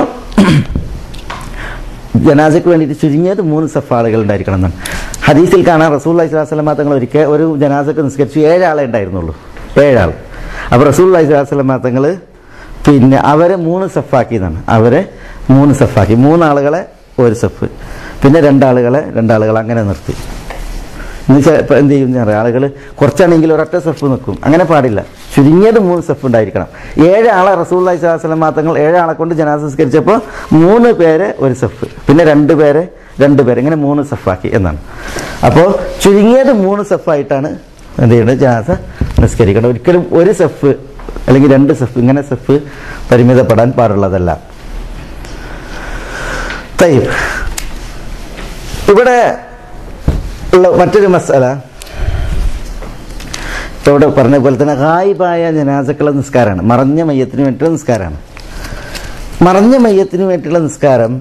ജനാസയ്ക്ക് വേണ്ടിയിട്ട് ചുരുങ്ങിയത് മൂന്ന് സഫ് ആളുകൾ ഉണ്ടായിരിക്കണം എന്നാണ് ഹദീസിൽ കാണാൻ റസൂൽ അലൈഹിസ്ലാം തങ്ങൾ ഒരിക്കൽ ഒരു ജനാസക്ക് നിസ്കരിച്ചു ഏഴാളെ ഉണ്ടായിരുന്നുള്ളൂ ഏഴാൾ അപ്പോൾ റസൂൽ അലൈഹിസ്ലാം തങ്ങൾ പിന്നെ അവരെ മൂന്ന് സഫാക്കിയതാണ് അവരെ മൂന്ന് സഫാക്കി മൂന്നാളുകളെ ഒരു സഫ് പിന്നെ രണ്ടാളുകളെ രണ്ടാളുകളെ അങ്ങനെ നിർത്തി ഇന്ന് ചിലപ്പോൾ എന്ത് ചെയ്യും ഞാൻ ആളുകൾ കുറച്ചാണെങ്കിൽ ഒരൊറ്റ സെഫ് നിൽക്കും അങ്ങനെ പാടില്ല ചുരുങ്ങിയത് മൂന്ന് സെഫ് ഉണ്ടായിരിക്കണം ഏഴ് ആളെ റസൂൽ അലൈഹിസ്ലാം മാത്രങ്ങൾ ഏഴ് ആളെ കൊണ്ട് ജനാസ സംസ്കരിച്ചപ്പോൾ മൂന്ന് പേരെ ഒരു സെഫ് പിന്നെ രണ്ട് പേരെ രണ്ട് പേര് ഇങ്ങനെ മൂന്ന് സെഫാക്കി എന്നാണ് അപ്പോൾ ചുരുങ്ങിയത് മൂന്ന് സെഫായിട്ടാണ് എന്ത് ചെയ്യുന്നത് ജനാസ നിസ്കരിക്കണം ഒരിക്കലും ഒരു സെഫ് അല്ലെങ്കിൽ രണ്ട് സെഫ് ഇങ്ങനെ സെഫ് പരിമിതപ്പെടാൻ പാടുള്ളതല്ല തയ്യബ് ഇവിടെ ഉള്ള മറ്റൊരു മസാല ഇപ്പോൾ ഇവിടെ പറഞ്ഞ പോലെ തന്നെ ഗായിബായ ജനാസക്കുള്ള നിസ്കാരമാണ് മറഞ്ഞ മയ്യത്തിന് വേണ്ടിയിട്ടുള്ള നിസ്കാരമാണ് മറഞ്ഞ മയ്യത്തിന് വേണ്ടിയിട്ടുള്ള നിസ്കാരം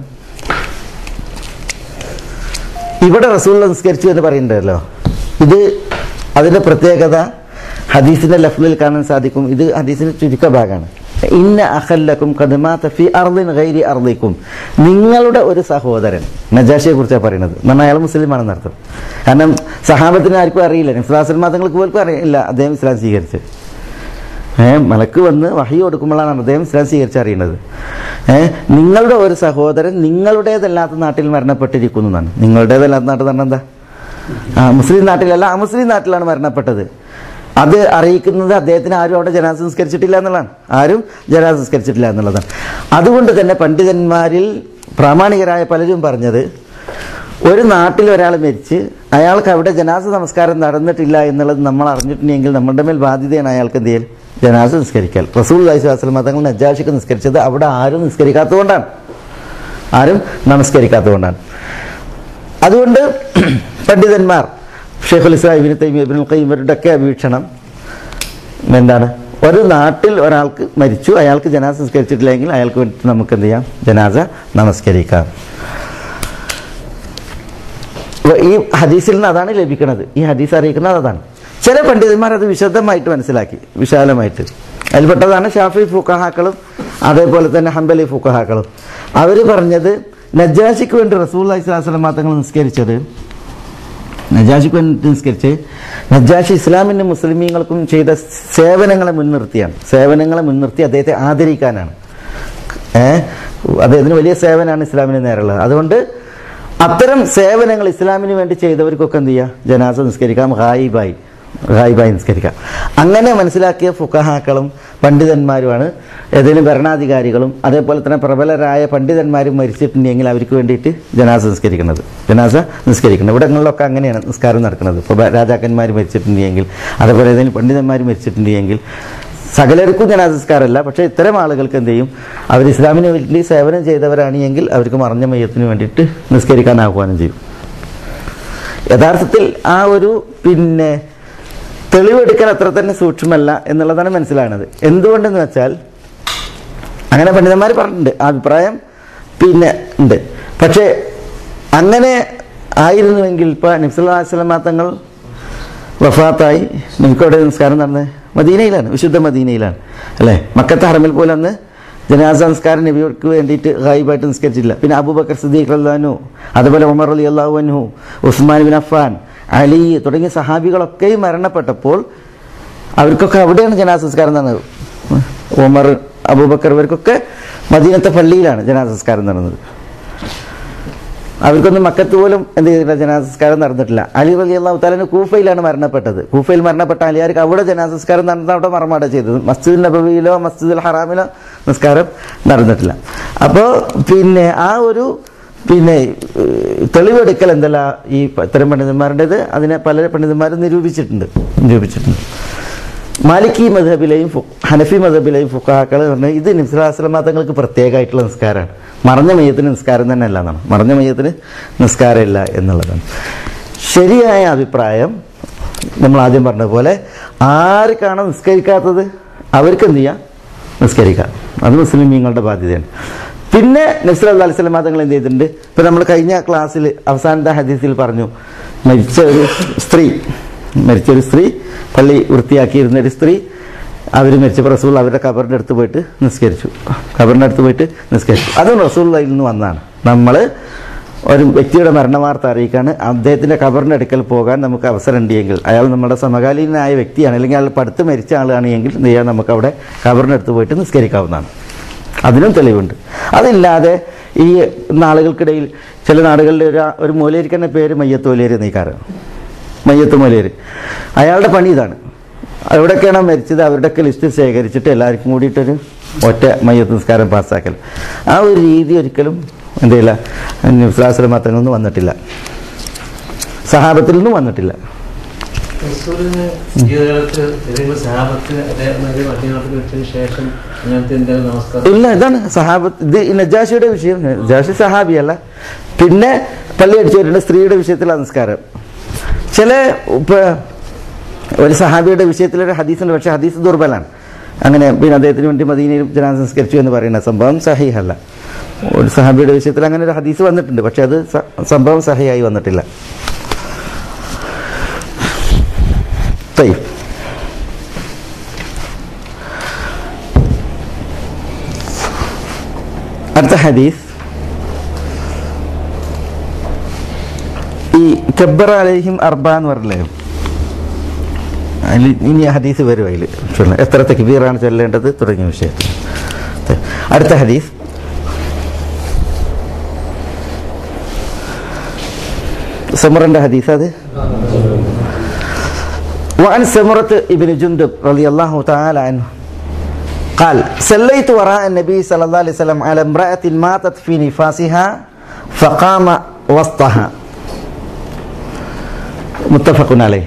ഇവിടെ റസൂൽ നിസ്കരിച്ചു എന്ന് പറയുന്നുണ്ടല്ലോ ഇത് അതിൻ്റെ പ്രത്യേകത ഹദീസിന്റെ ലഫ്ലിൽ കാണാൻ സാധിക്കും ഇത് ഹദീസിന്റെ ചുരുക്ക ഭാഗമാണ് ഇന്ന അഹല്ലക്കും കദമാ ഫി അർദിൻ ഗൈരി അർദിക്കും നിങ്ങളുടെ ഒരു സഹോദരൻ നജാഷിയെ കുറിച്ചാണ് പറയുന്നത് എന്നാൽ അയാൾ മുസ്ലിമാണെന്ന് അർത്ഥം കാരണം സഹാബത്തിന് ആർക്കും അറിയില്ല നിസ്ലാസ്ലം മതങ്ങൾക്ക് പോലും അറിയില്ല അദ്ദേഹം ഇസ്ലാം സ്വീകരിച്ച് ഏഹ് മലക്ക് വന്ന് വഹി കൊടുക്കുമ്പോഴാണ് അദ്ദേഹം ഇസ്ലാം സ്വീകരിച്ചറിയുന്നത് ഏഹ് നിങ്ങളുടെ ഒരു സഹോദരൻ നിങ്ങളുടേതല്ലാത്ത നാട്ടിൽ മരണപ്പെട്ടിരിക്കുന്നു എന്നാണ് നിങ്ങളുടേതല്ലാത്ത നാട്ടിൽ പറഞ്ഞാൽ എന്താ ആ മുസ്ലിം നാട്ടിലല്ല ആ മുസ്ലിം നാട്ടിലാണ് മരണപ്പെട്ടത് അത് അറിയിക്കുന്നത് അദ്ദേഹത്തിന് ആരും അവിടെ ജനാസ സംസ്കരിച്ചിട്ടില്ല എന്നുള്ളതാണ് ആരും ജനാസ സംസ്കരിച്ചിട്ടില്ല എന്നുള്ളതാണ് അതുകൊണ്ട് തന്നെ പണ്ഡിതന്മാരിൽ പ്രാമാണികരായ പലരും പറഞ്ഞത് ഒരു നാട്ടിൽ ഒരാൾ മരിച്ച് അയാൾക്ക് അവിടെ ജനാസ നമസ്കാരം നടന്നിട്ടില്ല എന്നുള്ളത് നമ്മൾ അറിഞ്ഞിട്ടുണ്ടെങ്കിൽ നമ്മുടെ മേൽ ബാധ്യതയാണ് അയാൾക്ക് എന്ത് ചെയ്യൽ ജനാസ നിസ്കരിക്കൽ റസൂൽ അലൈഹി തങ്ങൾ നജാഷിക്ക് നിസ്കരിച്ചത് അവിടെ ആരും നിസ്കരിക്കാത്തതുകൊണ്ടാണ് ആരും നമസ്കരിക്കാത്തതുകൊണ്ടാണ് അതുകൊണ്ട് പണ്ഡിതന്മാർ ഷെയ്ഖുൽ ഇസ്ലാം ഇബിൻ തൈമി ഇബിൻ ഖയ്യിം ഇവരുടെ ഒക്കെ വീക്ഷണം എന്താണ് ഒരു നാട്ടിൽ ഒരാൾക്ക് മരിച്ചു അയാൾക്ക് ജനാസ സംസ്കരിച്ചിട്ടില്ലെങ്കിൽ അയാൾക്ക് വേണ്ടി നമുക്ക് എന്ത് ചെയ്യാം ജനാസ നമസ്കരിക്കാം അപ്പൊ ഈ ഹദീസിൽ നിന്ന് അതാണ് ലഭിക്കുന്നത് ഈ ഹദീസ് അറിയിക്കുന്നത് അതാണ് ചില പണ്ഡിതന്മാർ അത് വിശദമായിട്ട് മനസ്സിലാക്കി വിശാലമായിട്ട് അതിൽപ്പെട്ടതാണ് ഷാഫി ഫുക്കഹാക്കളും അതേപോലെ തന്നെ ഹംബലി ഫുക്കഹാക്കളും അവർ പറഞ്ഞത് നജാഷിക്ക് വേണ്ടി റസൂൽ അലൈഹിസ്ലാം തങ്ങൾ നിസ്കരിച്ചത് നജാഷിക്ക് വേണ്ടി നിസ്കരിച്ച് നജാഷി ഇസ്ലാമിനും മുസ്ലിമീങ്ങൾക്കും ചെയ്ത സേവനങ്ങളെ മുൻനിർത്തിയാണ് സേവനങ്ങളെ മുൻനിർത്തി അദ്ദേഹത്തെ ആദരിക്കാനാണ് ഏഹ് അദ്ദേഹത്തിന് വലിയ സേവനമാണ് ഇസ്ലാമിന് നേരെയുള്ളത് അതുകൊണ്ട് അത്തരം സേവനങ്ങൾ ഇസ്ലാമിന് വേണ്ടി ചെയ്തവർക്കൊക്കെ എന്ത് ചെയ്യുക ജനാസ നിസ്കരിക്കാം ഹായിബായി ഹായിബായി നിസ്കരിക്കാം അങ്ങനെ മനസ്സിലാക്കിയ ഫുക്കഹാക്കളും പണ്ഡിതന്മാരുമാണ് ഏതെങ്കിലും ഭരണാധികാരികളും അതേപോലെ തന്നെ പ്രബലരായ പണ്ഡിതന്മാരും മരിച്ചിട്ടുണ്ടെങ്കിൽ അവർക്ക് വേണ്ടിയിട്ട് ജനാസ നിസ്കരിക്കുന്നത് ജനാസ നിസ്കരിക്കുന്നത് ഇവിടങ്ങളിലൊക്കെ അങ്ങനെയാണ് നിസ്കാരം നടക്കുന്നത് ഇപ്പോൾ രാജാക്കന്മാർ മരിച്ചിട്ടുണ്ടെങ്കിൽ അതേപോലെ ഏതെങ്കിലും പണ്ഡിതന്മാർ മരിച്ചിട്ടുണ്ടെങ്കിൽ സകലർക്കും ജനാസംസ്കാരമല്ല പക്ഷേ ഇത്തരം ആളുകൾക്ക് എന്ത് ചെയ്യും അവർ ഇസ്ലാമിന് വേണ്ടി സേവനം ചെയ്തവരാണ് എങ്കിൽ അവർക്ക് മറഞ്ഞ മയ്യത്തിന് വേണ്ടിയിട്ട് നിസ്കരിക്കാൻ ആഹ്വാനം ചെയ്യും യഥാർത്ഥത്തിൽ ആ ഒരു പിന്നെ തെളിവെടുക്കൽ അത്ര തന്നെ സൂക്ഷ്മമല്ല എന്നുള്ളതാണ് മനസ്സിലാകുന്നത് എന്തുകൊണ്ടെന്ന് വെച്ചാൽ അങ്ങനെ പണ്ഡിതന്മാർ പറഞ്ഞിട്ടുണ്ട് ആ അഭിപ്രായം പിന്നെ ഉണ്ട് പക്ഷേ അങ്ങനെ ആയിരുന്നുവെങ്കിൽ ഇപ്പോൾ നബ്സുല്ലാ തങ്ങൾ വഫാത്തായി നിങ്ങൾക്ക് അവിടെ നിസ്കാരം നടന്നത് മദീനയിലാണ് വിശുദ്ധ മദീനയിലാണ് അല്ലേ മക്കത്തെ ഹറമിൽ പോലെ അന്ന് ജനാസ സംസ്കാരം നബിക്ക് വേണ്ടിയിട്ട് ഗായിബായിട്ട് നിസ്കരിച്ചില്ല പിന്നെ അബൂബക്കർ സിദ്ദീഖ് അള്ളഹാനു അതുപോലെ ഉമർ അലി അള്ളാഹു അൻഹു ഉസ്മാൻ ബിൻ അഫാൻ അലി തുടങ്ങിയ സഹാബികളൊക്കെയും മരണപ്പെട്ടപ്പോൾ അവർക്കൊക്കെ അവിടെയാണ് ജനാസ സംസ്കാരം നടന്നത് ഉമർ അബൂബക്കർ ഇവർക്കൊക്കെ മദീനത്തെ പള്ളിയിലാണ് ജനാസ സംസ്കാരം നടന്നത് അവർക്കൊന്നും മക്കത്ത് പോലും എന്ത് ചെയ്തിട്ടില്ല ജനാസംസ്കാരം നടന്നിട്ടില്ല അലി റലി അള്ളാഹു താലിന് കൂഫയിലാണ് മരണപ്പെട്ടത് കൂഫയിൽ മരണപ്പെട്ട അലിയാർക്ക് അവിടെ ജനാസംസ്കാരം നടന്ന അവിടെ മറമാട ചെയ്തത് മസ്ജിദ് നബവിയിലോ മസ്ജിദുൽ ഹറാമിലോ നിസ്കാരം നടന്നിട്ടില്ല അപ്പോൾ പിന്നെ ആ ഒരു പിന്നെ ഏഹ്, തെളിവെടുക്കൽ എന്തല്ല ഈ ഇത്തരം പണ്ഡിതന്മാരുടേത് അതിനെ പല പണ്ഡിതന്മാരും നിരൂപിച്ചിട്ടുണ്ട് നിരൂപിച്ചിട്ടുണ്ട് മാലിക്കി മധബിലെയും ഹനഫി മധബിലെയും ഫുക്കാക്കൾ പറഞ്ഞാൽ ഇത് നിസ്ലാസ്ലമ തങ്ങൾക്ക് പ്രത്യേകമായിട്ടുള്ള നിസ്കാരമാണ് മറഞ്ഞ മയ്യത്തിന് നിസ്കാരം തന്നെ അല്ല എന്നാണ് മറഞ്ഞ മയ്യത്തിന് നിസ്കാരമില്ല എന്നുള്ളതാണ് ശരിയായ അഭിപ്രായം നമ്മൾ ആദ്യം പറഞ്ഞ പോലെ ആർക്കാണ് നിസ്കരിക്കാത്തത് അവർക്ക് എന്ത് ചെയ്യാം നിസ്കരിക്കാം അത് മുസ്ലിമീങ്ങളുടെ ബാധ്യതയാണ് പിന്നെ നസ്ര അല്ലാ സ്വലമ തങ്ങൾ എന്ത് ചെയ്തിട്ടുണ്ട് ഇപ്പം നമ്മൾ കഴിഞ്ഞ ക്ലാസ്സിൽ അവസാനത്തെ ഹദീസിൽ പറഞ്ഞു മരിച്ച ഒരു സ്ത്രീ മരിച്ച ഒരു സ്ത്രീ പള്ളി വൃത്തിയാക്കിയിരുന്ന ഒരു സ്ത്രീ അവർ മരിച്ചപ്പോൾ റസൂൾ അവരുടെ കബറിൻ്റെ അടുത്ത് പോയിട്ട് നിസ്കരിച്ചു കബറിൻ്റെ അടുത്ത് പോയിട്ട് നിസ്കരിച്ചു അതും റസൂള്ളയിൽ നിന്ന് വന്നതാണ് നമ്മൾ ഒരു വ്യക്തിയുടെ മരണവാർത്ത അറിയിക്കാണ് അദ്ദേഹത്തിൻ്റെ കബറിൻ്റെ അടുക്കൽ പോകാൻ നമുക്ക് അവസരം ഉണ്ടെങ്കിൽ അയാൾ നമ്മുടെ സമകാലീനായ വ്യക്തിയാണ് അല്ലെങ്കിൽ അയാൾ പടുത്ത് മരിച്ച ആളാണ് എങ്കിൽ എന്ത് ചെയ്യാം നമുക്ക് അവിടെ കബറിൻ്റെ അടുത്ത് പോയിട്ട് നിസ്കരിക്കാവുന്നതാണ് അതിനും തെളിവുണ്ട് അതില്ലാതെ ഈ നാളുകൾക്കിടയിൽ ചില നാടുകളിൽ ഒരു ഒരു മൂലയിരിക്കുന്ന പേര് മയ്യത്തോലേര് നീക്കാറ് മയ്യത്ത് മൊലിയർ അയാളുടെ പണി ഇതാണ് എവിടെയൊക്കെയാണോ മരിച്ചത് അവരുടെയൊക്കെ ലിസ്റ്റ് ശേഖരിച്ചിട്ട് എല്ലാവർക്കും കൂടിയിട്ടൊരു ഒറ്റ മയ്യത്ത് നിസ്കാരം പാസ്സാക്കൽ ആ ഒരു രീതി ഒരിക്കലും എന്തില്ല നിസ്ലാസ്ല മാത്രങ്ങളൊന്നും വന്നിട്ടില്ല സഹാബത്തിൽ നിന്നും വന്നിട്ടില്ല റസൂലിന് ജീവിതകാലത്ത് ഏതെങ്കിലും സഹാബത്ത് അതേമാതിരി മധ്യനാട്ടിൽ വെച്ചതിന് ശേഷം അങ്ങനത്തെ എന്തെങ്കിലും നമസ്കാരം ഇല്ല ഇതാണ് സഹാബത്ത് ഇത് ഈ നജാഷിയുടെ വിഷയം നജാഷി സഹാബിയല്ല പിന്നെ പള്ളി അടിച്ചവരുടെ സ്ത്രീയുടെ വിഷയത്തിലാണ് നിസ്കാരം ചില ഇപ്പൊ ഒരു സഹാബിയുടെ വിഷയത്തിലൊരു ഹദീസുണ്ട് പക്ഷെ ഹദീസ് ദുർബലാണ് അങ്ങനെ പിന്നെ അദ്ദേഹത്തിന് വേണ്ടി മദീനയിൽ ജനാസ സംസ്കരിച്ചു എന്ന് പറയുന്ന സംഭവം സഹിഹല്ല ഒരു സഹാബിയുടെ വിഷയത്തിൽ അങ്ങനെ ഒരു ഹദീസ് വന്നിട്ടുണ്ട് പക്ഷെ അത് സ- സംഭവം സഹിയായി വന്നിട്ടില്ല طيب അടുത്ത ഹദീസ് ഈ കബ്ബർ അലൈഹിം അർബ എന്ന് പറഞ്ഞില്ലേ അതിൽ ഇനി ഹദീസ് വരും അതിൽ ചൊല്ലാം. എത്ര തക്ബീറാണ് ചൊല്ലേണ്ടത് തുടങ്ങിയ വിഷയം അടുത്ത ഹദീസ് സമറിന്റെ ഹദീസ് അത് وعن سمرة ابن جندب رضي الله تعالى عنه قال سليت وراء النبي صلى الله عليه وسلم على امرأة ماتت في نفاسها فقام وسطها متفق عليه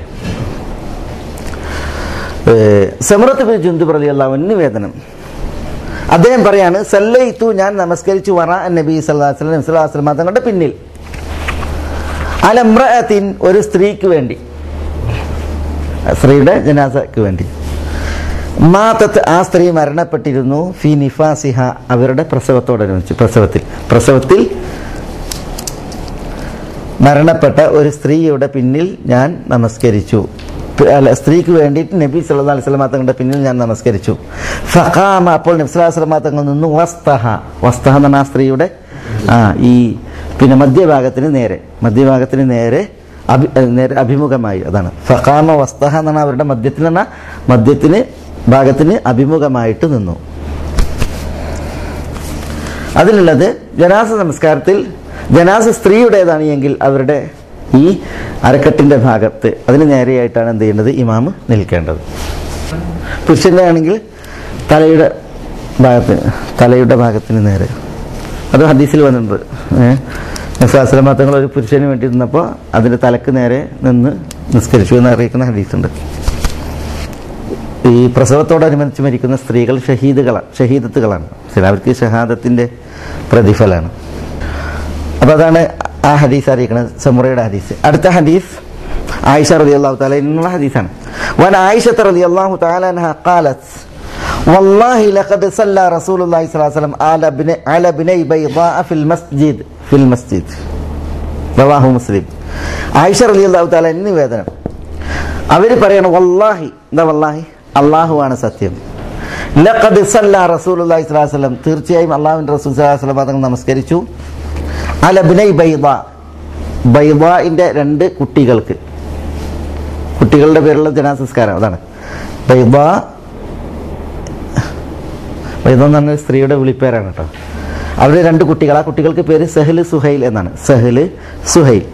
സമറത്ത് ബിൻ ജുന്ദുബ് റലി അള്ളാഹുവിന് വേദനം അദ്ദേഹം പറയാണ് സല്ലയിത്തു ഞാൻ നമസ്കരിച്ചു വറ നബി സല്ലല്ലാഹു അലൈഹി വസല്ലം സല്ലല്ലാഹു അലൈഹി വസല്ലം തങ്ങളുടെ പിന്നിൽ അലമ്രഅത്തിൻ ഒരു സ്ത്രീക്ക് വേണ്ടി സ്ത്രീയുടെ ജനാസക്ക് വേണ്ടി മാത്തത്ത് ആ സ്ത്രീ മരണപ്പെട്ടിരുന്നു ഫി നിഫാസിഹ അവരുടെ പ്രസവത്തോടനുബന്ധിച്ച് പ്രസവത്തിൽ പ്രസവത്തിൽ മരണപ്പെട്ട ഒരു സ്ത്രീയുടെ പിന്നിൽ ഞാൻ നമസ്കരിച്ചു പ്- അല്ല സ്ത്രീക്ക് വേണ്ടിയിട്ട് നബി സല്ലല്ലാഹു അലൈഹി വസല്ലം തങ്ങളുടെ പിന്നിൽ ഞാൻ നമസ്കരിച്ചു ഫഖാമ അപ്പോൾ നബി സല്ലല്ലാഹു അലൈഹി വസല്ലം തങ്ങൾ നിന്നു വസ്തഹ വസ്തഹ എന്ന് പറഞ്ഞാൽ ആ സ്ത്രീയുടെ ആ ഈ പിന്നെ മധ്യഭാഗത്തിന് നേരെ മധ്യഭാഗത്തിന് നേരെ അഭി ഏ, നേരെ അഭിമുഖമായി അതാണ് ഫഖാമ വസ്തഹ എന്ന് പറഞ്ഞാൽ അവരുടെ മധ്യത്തിൽ പറഞ്ഞാൽ മധ്യത്തിന് ഭാഗത്തിന് അഭിമുഖമായിട്ട് നിന്നു അതിലുള്ളത് ജനാസ നമസ്കാരത്തിൽ ജനാസ സ്ത്രീയുടേതാണ് എങ്കിൽ അവരുടെ ഈ അരക്കെട്ടിന്റെ ഭാഗത്ത് അതിന് നേരെയായിട്ടാണ് എന്ത് ചെയ്യേണ്ടത് ഇമാമ് നിൽക്കേണ്ടത് പുരുഷന്റെ ആണെങ്കിൽ തലയുടെ ഭാഗത്തിന് തലയുടെ ഭാഗത്തിന് നേരെ അത് ഹദീസിൽ വന്നിട്ടുണ്ട് ഏഹ് തങ്ങൾ ഒരു പുരുഷന് വേണ്ടി നിന്നപ്പോൾ അതിന്റെ തലക്ക് നേരെ നിന്ന് നിസ്കരിച്ചു എന്ന് അറിയിക്കുന്ന ഹദീസുണ്ട് ഈ പ്രസവത്തോടനുബന്ധിച്ച് മരിക്കുന്ന സ്ത്രീകൾ ഷഹീദുകളാണ് ഷഹീദത്തുകളാണ് ചില അവർക്ക് ഷഹാദത്തിന്റെ പ്രതിഫലമാണ് അപ്പൊ അതാണ് ആ ഹദീസ് അറിയിക്കുന്നത് സമുറയുടെ ഹദീസ് അടുത്ത ഹദീസ് ആയിഷ റതി അള്ളാഹു താല എന്നുള്ള ഹദീസാണ് വൻ ആയിഷ റതി അള്ളാഹു താല قالت والله لقد صلى رسول الله صلى الله عليه وسلم على ابن على ابني بيضاء في المسجد في المسجد റവാഹു മുസ്ലിം ആയിഷ റലി അള്ളാഹു താല നിവേദനം അവർ പറയണം വല്ലാഹി എന്താ വല്ലാഹി അള്ളാഹു ആണ് സത്യം ലഖദ് സല്ല റസൂലുള്ളാഹി സ്വല്ലല്ലാഹു അലൈഹി വസല്ലം തീർച്ചയായും അള്ളാഹുവിന്റെ റസൂൽ സ്വല്ലല്ലാഹു അലൈഹി വസല്ലം തങ്ങൾ നമസ്കരിച്ചു അല ബിനൈ ബൈദ ബൈദാന്റെ രണ്ട് കുട്ടികൾക്ക് കുട്ടികളുടെ പേരുള്ള ജനാസംസ്കാരം അതാണ് ബൈദ ബൈദ എന്ന് പറഞ്ഞ സ്ത്രീയുടെ വിളിപ്പേരാണ് കേട്ടോ അവര് രണ്ട് കുട്ടികൾ ആ കുട്ടികൾക്ക് പേര് സഹല് സുഹൈൽ എന്നാണ് സഹല് സുഹൈൽ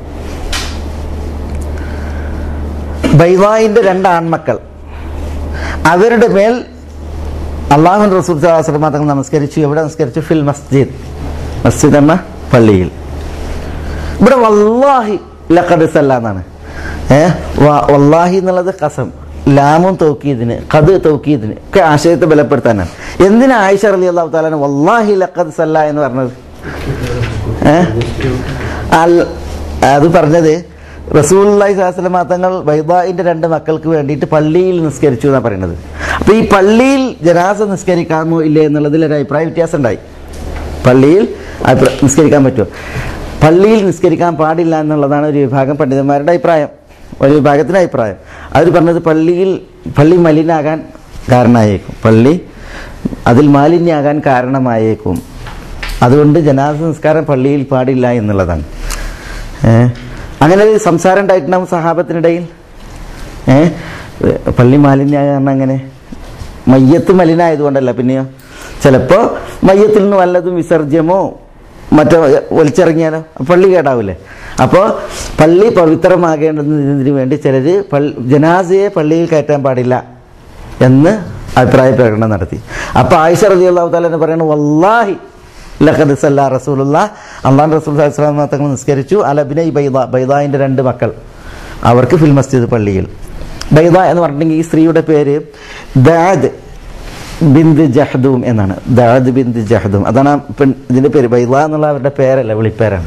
ബൈവായിന്റെ രണ്ട് ആൺമക്കൾ അവരുടെ മേൽ അള്ളാഹു റസൂൽ സലാസ്ലമ തങ്ങൾ നമസ്കരിച്ചു എവിടെ നമസ്കരിച്ചു ഫിൽ മസ്ജിദ് മസ്ജിദ് എന്ന പള്ളിയിൽ ഇവിടെ വല്ലാഹി ലഖദ് സല്ല എന്നാണ് ഏ വ- വല്ലാഹി എന്നുള്ളത് കസം ലാമും തൗക്കീദിന് കത് തൗക്കീദിന് ഒക്കെ ആശയത്തെ ബലപ്പെടുത്താനാണ് എന്തിനാ ആയിഷ അലി അള്ളാഹു താലാണ് വല്ലാഹി ലഖദ് സല്ല എന്ന് പറഞ്ഞത് ഏ അൽ- അത് പറഞ്ഞത് റസൂലി സാഹസ്ലമ തങ്ങൾ വൈദായിന്റെ രണ്ട് മക്കൾക്ക് വേണ്ടിയിട്ട് പള്ളിയിൽ നിസ്കരിച്ചു എന്നാണ് പറയുന്നത് അപ്പൊ ഈ പള്ളിയിൽ ജനാസ നിസ്കരിക്കാമോ ഇല്ലേ എന്നുള്ളതിൽ ഒരു അഭിപ്രായ വ്യത്യാസം ഉണ്ടായി പള്ളിയിൽ അഭിപ്രായ- നിസ്കരിക്കാൻ പറ്റുമോ പള്ളിയിൽ നിസ്കരിക്കാൻ പാടില്ല എന്നുള്ളതാണ് ഒരു വിഭാഗം പണ്ഡിതന്മാരുടെ അഭിപ്രായം ഒരു വിഭാഗത്തിന്റെ അഭിപ്രായം അവർ പറഞ്ഞത് പള്ളിയിൽ പള്ളി മലിനാകാൻ കാരണമായേക്കും പള്ളി അതിൽ മാലിന്യാകാൻ കാരണമായേക്കും അതുകൊണ്ട് ജനാസ സംസ്കാരം പള്ളിയിൽ പാടില്ല എന്നുള്ളതാണ് ഏ? അങ്ങനെ ഒരു സംസാരം ഉണ്ടായിട്ടുണ്ടാവും സഹാബത്തിനിടയിൽ ഏ പള്ളി മാലിന്യാകാരണം അങ്ങനെ മയ്യത്ത് മലിനായതുകൊണ്ടല്ല പിന്നെയോ ചിലപ്പോൾ മയ്യത്തിൽ നിന്ന് വല്ലതും വിസർജ്യമോ മറ്റേ വലിച്ചിറങ്ങിയാലോ പള്ളി കേടാവില്ലേ അപ്പോൾ പള്ളി പവിത്രമാകേണ്ടതിന് വേണ്ടി ചിലർ ജനാസയെ പള്ളിയിൽ കയറ്റാൻ പാടില്ല എന്ന് അഭിപ്രായ പ്രകടനം നടത്തി അപ്പോൾ ആയിഷ റലി അള്ളാഹു താല പറയുന്നത് വല്ലാഹി ലഖദ് സല്ലാ റസൂലുള്ള അള്ളാൻ റസൂൽ സ്വലാം തങ്ങൾ നിസ്കരിച്ചു അലബിനെ ബൈദ ബൈദായിൻ്റെ രണ്ട് മക്കൾ അവർക്ക് ഫിൽ മസ്ജിദ് പള്ളിയിൽ ബൈദ എന്ന് പറഞ്ഞിട്ടുണ്ടെങ്കിൽ ഈ സ്ത്രീയുടെ പേര് ദാദ് ബിന്ദ് ജഹദൂം എന്നാണ് ദാദ് ബിന്ദ് ജഹദൂം അതാണ് ആ പെൺ ഇതിൻ്റെ പേര് ബൈദ എന്നുള്ള അവരുടെ പേരല്ല വിളിപ്പേരാണ്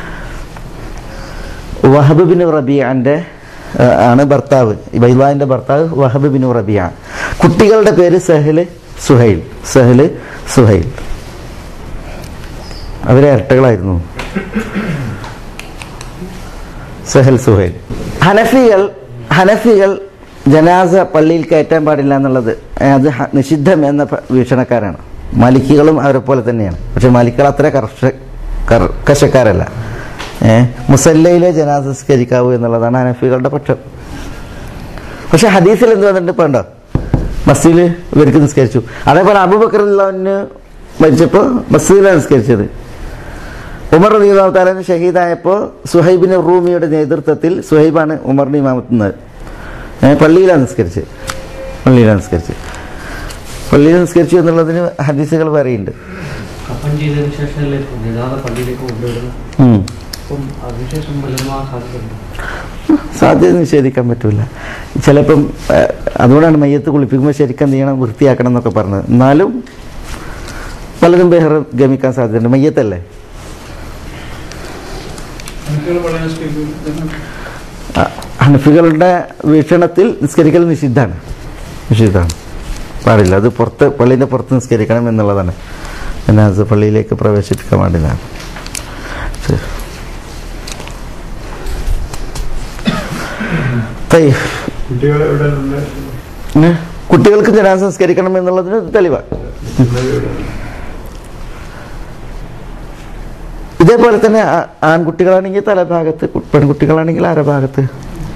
വഹബ് ബിൻ റബിയാൻ്റെ ആണ് ഭർത്താവ് ബൈദാൻ്റെ ഭർത്താവ് വഹബ് ബിൻ റബിയ കുട്ടികളുടെ പേര് സഹല് സുഹൈൽ സഹല് സുഹൈൽ അവരെ ഇരട്ടകളായിരുന്നു സഹൽ സുഹൈൽ ഹനഫികൾ ഹനഫികൾ ജനാസ പള്ളിയിൽ കയറ്റാൻ പാടില്ല എന്നുള്ളത് ഏ, അത് ഹ- നിഷിദ്ധം എന്ന പ- വീക്ഷണക്കാരാണ് മാലിക്കുകളും അവരെ പോലെ തന്നെയാണ് പക്ഷെ മാലിക്കുകൾ അത്ര കർഷ കർക്കശക്കാരല്ല ഏഹ് മുസല്ലയിലെ ജനാസ സംസ്കരിക്കാവൂ എന്നുള്ളതാണ് ഹനഫികളുടെ പക്ഷം പക്ഷെ ഹദീസിൽ എന്ത് വന്നിട്ടുണ്ട് ഇപ്പൊ ഉണ്ടോ മസ്ജിദിൽ ഇവർക്ക് നിസ്കരിച്ചു അതേപോലെ അബൂബക്കറിന് മരിച്ചപ്പോൾ മസ്ജിദിലാണ് നിസ്കരിച്ചത് ഉമർ റബീദാവ് താലാന് ഷഹീദായപ്പോൾ സുഹൈബിന് റൂമിയുടെ നേതൃത്വത്തിൽ സുഹൈബാണ് ഉമറിന് ഇമാമത്തുന്നത് ഏഹ് പള്ളിയിലാണ് നിസ്കരിച്ച് പള്ളിയിലാണ് നിസ്കരിച്ച് പള്ളിയിൽ നിസ്കരിച്ചു എന്നുള്ളതിന് ഹദീസുകൾ പറയുന്നുണ്ട് കപ്പൻ ചെയ്തതിനു ശേഷമല്ലേ യഥാർത്ഥ പള്ളിയിലേക്ക് കൊണ്ടുവരുന്നത് ഉം. അപ്പം അതിനുശേഷം ബലമാ സാധ്യതയുണ്ട് സാധ്യത നിഷേധിക്കാൻ പറ്റില്ല ചിലപ്പം ഏഹ്, അതുകൊണ്ടാണ് മയ്യത്ത് കുളിപ്പിക്കുമ്പോൾ ശരിക്കും എന്ത് ചെയ്യണം വൃത്തിയാക്കണം എന്നൊക്കെ പറഞ്ഞത് എന്നാലും പലരും ബെഹർ ഗമിക്കാൻ സാധ്യതയുണ്ട് മയ്യത്തല്ലേ എനിക്കുള്ള പള്ളി നിസ്കരിക്കും ആ, ഹനഫികളുടെ വീക്ഷണത്തിൽ നിസ്കരിക്കൽ നിഷിദ്ധാണ് നിഷിദ്ധാണ് പാടില്ല അത് പുറത്ത് പള്ളീൻ്റെ പുറത്ത് നിസ്കരിക്കണം എന്നുള്ളതാണ് എന്നാൽ അത് പള്ളിയിലേക്ക് പ്രവേശിപ്പിക്കാൻ പാടില്ല ശരി. തയ്യ്. കുട്ടികളെ ഇവിടെ ഉണ്ട് ഏ? കുട്ടികൾക്ക് ജനാസ സംസ്കരിക്കണം എന്നുള്ളതിന് ഇത് തെളിവാണ് ഇതേപോലെ തന്നെ ആ- ആൺകുട്ടികളാണെങ്കിൽ തലഭാഗത്ത് കു- പെൺകുട്ടികളാണെങ്കിൽ അരഭാഗത്ത്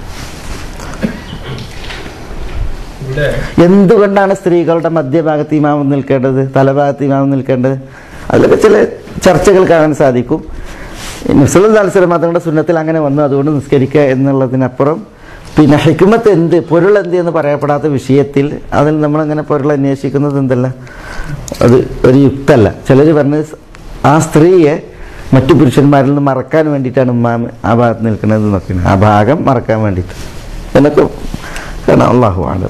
ഇവിടെ എന്തുകൊണ്ടാണ് സ്ത്രീകളുടെ മധ്യഭാഗത്ത് ഇമാമം നിൽക്കേണ്ടത് തലഭാഗത്ത് ഇമാമം നിൽക്കേണ്ടത് അതിലൊക്കെ ചില ചർച്ചകൾ കാണാൻ സാധിക്കും മുസ്ലിം തങ്ങളുടെ സുന്നത്തിൽ അങ്ങനെ വന്നു അതുകൊണ്ട് നിസ്കരിക്കുക എന്നുള്ളതിനപ്പുറം പിന്നെ ഹിക്മത്ത് എന്ത് പൊരുൾ എന്ത് എന്ന് പറയപ്പെടാത്ത വിഷയത്തിൽ അതിൽ നമ്മളങ്ങനെ പൊരുൾ അന്വേഷിക്കുന്നത് എന്തല്ല അത് ഒരു യുക്തല്ല ചിലർ പറഞ്ഞ് ആ സ്ത്രീയെ മറ്റു പുരുഷന്മാരിൽ നിന്ന് മറക്കാൻ വേണ്ടിയിട്ടാണ് ഉമ്മാം ആ ഭാഗത്ത് നിൽക്കുന്നത് എന്നൊക്കെയാണ് ആ ഭാഗം മറക്കാൻ വേണ്ടിയിട്ട് എന്നൊക്കെ കാരണം അള്ളാഹു ആലം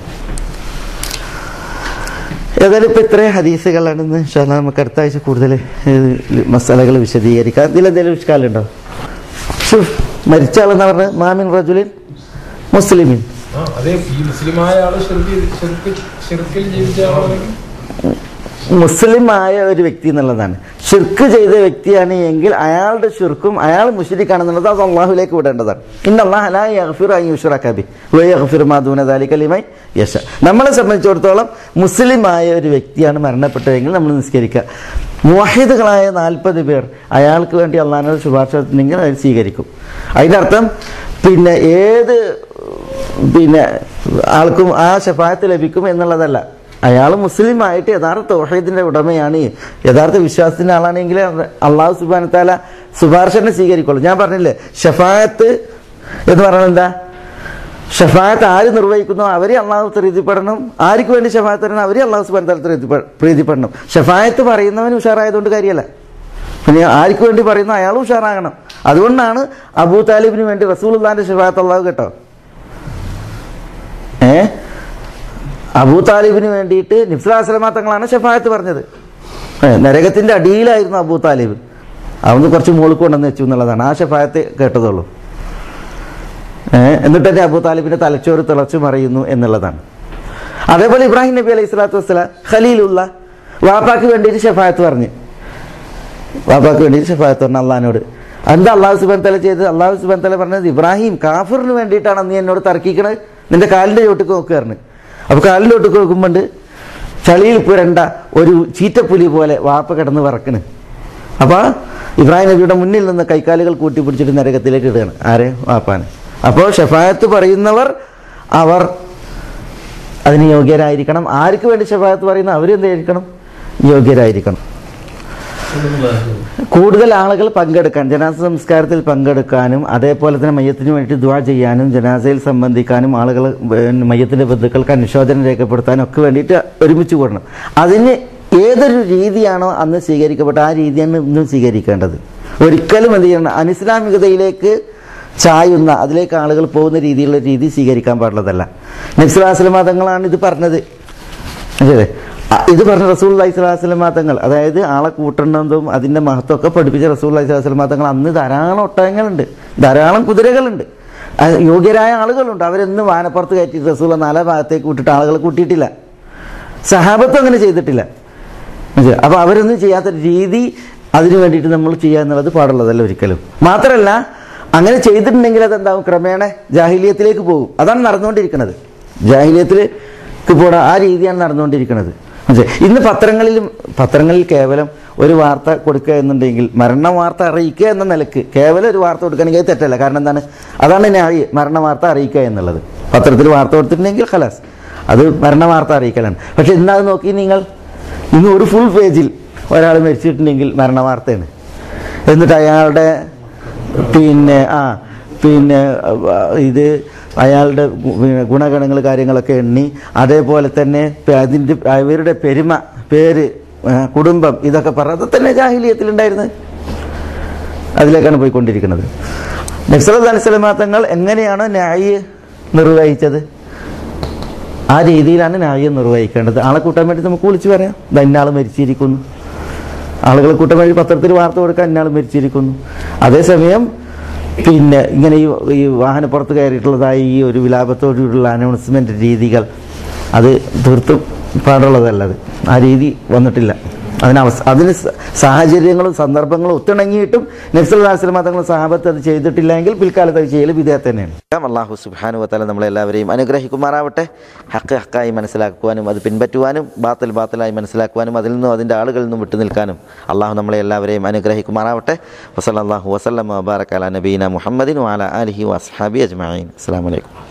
ഏതായാലും ഇപ്പം ഇത്രയും ഹദീസുകളാണെന്ന് ഇൻഷാല്ലാ നമുക്ക് അടുത്ത ആഴ്ച കൂടുതൽ മസാലകൾ വിശദീകരിക്കാം ഇതിലെന്തെങ്കിലും വിഷ്കാലുണ്ടോ ഷുഫ്, മരിച്ച ആളെന്ന് പറഞ്ഞ മാമിൻ റജുലിൻ മുസ്ലിമിൻ ആ അതെ ഈ മുസ്ലിമായ ആള് ശരിക്ക് ശരിക്ക് ശരിക്കിൽ ജീവിച്ച ആളാണെങ്കിൽ മുസ്ലിമായ ഒരു വ്യക്തി എന്നുള്ളതാണ് ഷിർക്ക് ചെയ്ത വ്യക്തിയാണ് എങ്കിൽ അയാളുടെ ഷിർക്കും അയാൾ മുഷരിക്കാണെന്നുള്ളത് അത് അള്ളാഹുലേക്ക് വിടേണ്ടതാണ് ഇന്ന അള്ളാഹുലായി യശ നമ്മളെ സംബന്ധിച്ചിടത്തോളം മുസ്ലിമായ ഒരു വ്യക്തിയാണ് മരണപ്പെട്ടതെങ്കിൽ നമ്മൾ നിസ്കരിക്കുക മുവാഹിദുകളായ നാൽപ്പത് പേർ അയാൾക്ക് വേണ്ടി അള്ളാഹിനോട് ശുപാർശ നടത്തുന്നെങ്കിൽ അത് സ്വീകരിക്കും അതിൻ്റെ അർത്ഥം പിന്നെ ഏത് പിന്നെ ആൾക്കും ആ ഷഫായത്ത് ലഭിക്കും എന്നുള്ളതല്ല അയാൾ മുസ്ലിം ആയിട്ട് യഥാർത്ഥ തൗഹീദിന്റെ ഉടമയാണ് യഥാർത്ഥ വിശ്വാസത്തിന്റെ ആളാണെങ്കിൽ അള്ളാഹു സുബാന താല ശുപാർശനെ സ്വീകരിക്കുള്ളൂ ഞാൻ പറഞ്ഞില്ലേ ഷഫായത്ത് എന്ന് പറഞ്ഞാൽ എന്താ ഷഫായത്ത് ആര് നിർവഹിക്കുന്നോ അവരെ അള്ളാഹു പ്രീതിപ്പെടണം ആർക്ക് വേണ്ടി ഷഫായത്ത് തരണം അവരെ അള്ളാഹു സുബാൻ താല പ്രീതിപ്പെ- പ്രീതിപ്പെടണം ഷഫായത്ത് പറയുന്നവൻ ഉഷാറായതുകൊണ്ട് കാര്യമല്ല പിന്നെ ആർക്ക് വേണ്ടി പറയുന്നു അയാൾ ഉഷാറാകണം അതുകൊണ്ടാണ് അബൂ താലിബിന് വേണ്ടി റസൂൽ ഉള്ളാന്റെ ഷഫായത്ത് അള്ളാഹു കേട്ടോ ഏ അബൂ താലിബിന് വേണ്ടിയിട്ട് നിഫ്ലാസ്ലമ തങ്ങളാണ് ഷഫായത്ത് പറഞ്ഞത് ഏ, നരകത്തിന്റെ അടിയിലായിരുന്നു അബൂ താലിബ് അവിടുന്ന് കുറച്ച് മുകളിൽ കൊണ്ടുവന്ന് വെച്ചു എന്നുള്ളതാണ് ആ ഷഫായത്ത് കേട്ടതുള്ളൂ ഏ, എന്നിട്ട് തന്നെ അബൂ താലിബിന്റെ തലച്ചോറ് തിളച്ചു മറിയുന്നു എന്നുള്ളതാണ് അതേപോലെ ഇബ്രാഹിം നബി അലൈഹി സ്വലാത്തു വസ്സലാം ഖലീലുള്ള വാപ്പാക്ക് വേണ്ടിയിട്ട് ഷഫായത്ത് പറഞ്ഞു വാപ്പാക്ക് വേണ്ടിയിട്ട് ഷഫായത്ത് പറഞ്ഞു അള്ളഹാനോട് എന്താ അള്ളാഹു സുബാൻ തല ചെയ്ത് അള്ളാഹു സുബാൻ തല പറഞ്ഞത് ഇബ്രാഹിം കാഫറിന് വേണ്ടിയിട്ടാണ് നീ എന്നോട് തർക്കിക്കണത് നിന്റെ കാലിന്റെ ചോട്ടിക്ക് നോക്കുകയായിരുന്നു അപ്പൊ കാലിന്റെ ചോട്ടിക്ക് നോക്കുമ്പോണ്ട് ചളിയിൽ പുരണ്ട ഒരു ചീറ്റപ്പുലി പോലെ വാപ്പ കിടന്ന് വറക്കണ് അപ്പൊ ഇബ്രാഹിം നബിയുടെ മുന്നിൽ നിന്ന് കൈക്കാലുകൾ കൂട്ടിപ്പിടിച്ചിട്ട് നരകത്തിലേക്ക് ഇടുകയാണ് ആരെ വാപ്പാന് അപ്പോൾ ഷഫായത്ത് പറയുന്നവർ അവർ അതിന് യോഗ്യരായിരിക്കണം ആർക്ക് വേണ്ടി ഷഫായത്ത് പറയുന്ന അവരെന്തായിരിക്കണം യോഗ്യരായിരിക്കണം റസൂലുള്ളാഹി. കൂടുതൽ ആളുകൾ പങ്കെടുക്കാൻ ജനാസ സംസ്കാരത്തിൽ പങ്കെടുക്കാനും അതേപോലെ തന്നെ മയ്യത്തിന് വേണ്ടി ദുവാ ചെയ്യാനും ജനാസയിൽ സംബന്ധിക്കാനും ആളുകൾ പിന്നെ മയ്യത്തിന്റെ ബന്ധുക്കൾക്ക് അനുശോചനം രേഖപ്പെടുത്താനും ഒക്കെ വേണ്ടിയിട്ട് ഒരുമിച്ച് കൂടണം അതിന് ഏതൊരു രീതിയാണോ അന്ന് സ്വീകരിക്കപ്പെട്ട ആ രീതിയാണ് ഇന്നും സ്വീകരിക്കേണ്ടത് ഒരിക്കലും എന്ത് ചെയ്യണം അനിസ്ലാമികതയിലേക്ക് ചായുന്ന അതിലേക്ക് ആളുകൾ പോകുന്ന രീതിയിലുള്ള രീതി സ്വീകരിക്കാൻ പാടുള്ളതല്ല നബ്സുലാസ്ലം മതങ്ങളാണ് ഇത് പറഞ്ഞത് മനസ്സിലായില്ലേ? അ- ഇത് പറഞ്ഞ റസൂൽ അലൈഹി സ്വലാസ്ലം തങ്ങൾ അതായത് ആളെ കൂട്ടണമെന്നും അതിന്റെ മഹത്വമൊക്കെ പഠിപ്പിച്ച റസൂൽ അലൈഹി സ്വലാസ്ലം തങ്ങൾ അന്ന് ധാരാളം ഒട്ടകങ്ങളുണ്ട് ധാരാളം കുതിരകളുണ്ട് അത് യോഗ്യരായ ആളുകളുണ്ട് അവരെന്ന് വാനപ്പുറത്ത് കയറ്റി റസൂൽ നാലാ ഭാഗത്തേക്ക് വിട്ടിട്ട് ആളുകളെ കൂട്ടിയിട്ടില്ല സഹാബത്തും അങ്ങനെ ചെയ്തിട്ടില്ല മനസ്സിലായോ? അപ്പൊ അവരൊന്നും ചെയ്യാത്ത രീതി അതിനു വേണ്ടിയിട്ട് നമ്മൾ ചെയ്യുക എന്നുള്ളത് പാടുള്ളതല്ല ഒരിക്കലും മാത്രമല്ല അങ്ങനെ ചെയ്തിട്ടുണ്ടെങ്കിൽ അതെന്താവും ക്രമേണ ജാഹിലിയത്തിലേക്ക് പോകും അതാണ് നടന്നുകൊണ്ടിരിക്കുന്നത് ജാഹിലിയത്തിലേക്ക് പോണ ആ രീതിയാണ് നടന്നുകൊണ്ടിരിക്കുന്നത് മനസ്സിലായോ? ഇന്ന് പത്രങ്ങളിലും പത്രങ്ങളിൽ കേവലം ഒരു വാർത്ത കൊടുക്കുക എന്നുണ്ടെങ്കിൽ മരണ വാർത്ത അറിയിക്കുക എന്ന നിലക്ക് കേവലം ഒരു വാർത്ത കൊടുക്കുകയാണെങ്കിൽ അത് തെറ്റല്ല കാരണം എന്താണ് അതാണ് ന്യായി മരണ വാർത്ത അറിയിക്കുക എന്നുള്ളത് പത്രത്തിൽ വാർത്ത കൊടുത്തിട്ടുണ്ടെങ്കിൽ ഖലാസ് അത് മരണ വാർത്ത അറിയിക്കലാണ് പക്ഷെ ഇന്നത് നോക്കി നിങ്ങൾ ഇന്ന് ഒരു ഫുൾ പേജിൽ ഒരാൾ മരിച്ചിട്ടുണ്ടെങ്കിൽ മരണ വാർത്തയാണ് എന്നിട്ട് അയാളുടെ പിന്നെ ആ പിന്നെ ആ, ഇത് അയാളുടെ ഗു- പിന്നെ ഗുണഗണങ്ങൾ കാര്യങ്ങളൊക്കെ എണ്ണി അതേപോലെ തന്നെ പെ- അതിൻ്റെ അവരുടെ പെരുമ പേര് ആ, കുടുംബം ഇതൊക്കെ പറഞ്ഞ അത് തന്നെ ജാഹിലിയത്തിലുണ്ടായിരുന്നത് അതിലേക്കാണ് പോയിക്കൊണ്ടിരിക്കുന്നത് നക്സലത് അനുസലമാ തങ്ങൾ എങ്ങനെയാണോ ന്യായി നിർവഹിച്ചത് ആ രീതിയിലാണ് ന്യായം നിർവഹിക്കേണ്ടത് ആളെ കൂട്ടാൻ വേണ്ടി നമുക്ക് വിളിച്ചു പറയാം ദാ ഇന്നാൾ മരിച്ചിരിക്കുന്നു ആളുകളെ കൂട്ടാൻ വേണ്ടി പത്രത്തിൽ വാർത്ത കൊടുക്കാൻ ഇന്നാൾ മരിച്ചിരിക്കുന്നു അതേസമയം പിന്നെ ഇങ്ങനെ ഈ ഈ വാഹനപ്പുറത്ത് കയറിയിട്ടുള്ളതായ ഈ ഒരു വിലാപത്തോടുള്ള അനൗൺസ്മെന്റ് രീതികൾ അത് തീർത്തും പാടുള്ളതല്ല അത് ആ രീതി വന്നിട്ടില്ല അതിന് അവസ അതിന് സ- സാഹചര്യങ്ങളും സന്ദർഭങ്ങളും ഒത്തിണങ്ങിയിട്ടും നക്സൽ മതങ്ങളും സഹാബത്ത് അത് ചെയ്തിട്ടില്ലെങ്കിൽ പിൽക്കാലത്ത് അത് ചെയ്യൽ വിധേയ തന്നെയാണ് അള്ളാഹു സുബാനു വത്താല നമ്മളെല്ലാവരെയും അനുഗ്രഹിക്കുമാറാവട്ടെ ഹക്ക് ഹക്കായി മനസ്സിലാക്കുവാനും അത് പിൻപറ്റുവാനും ബാത്തൽ ബാത്തലായി മനസ്സിലാക്കുവാനും അതിൽ നിന്നും അതിൻ്റെ ആളുകളിൽ നിന്നും വിട്ടു നിൽക്കാനും അള്ളാഹു നമ്മളെ എല്ലാവരെയും അനുഗ്രഹിക്കുമാറാവട്ടെ വസല്ലാഹു വസ്ലം വബാറക്കാല നബീന മുഹമ്മദിൻ വാല അലഹി വസ്ഹാബി അജ്മാൻ അസ്സാം വലൈക്കും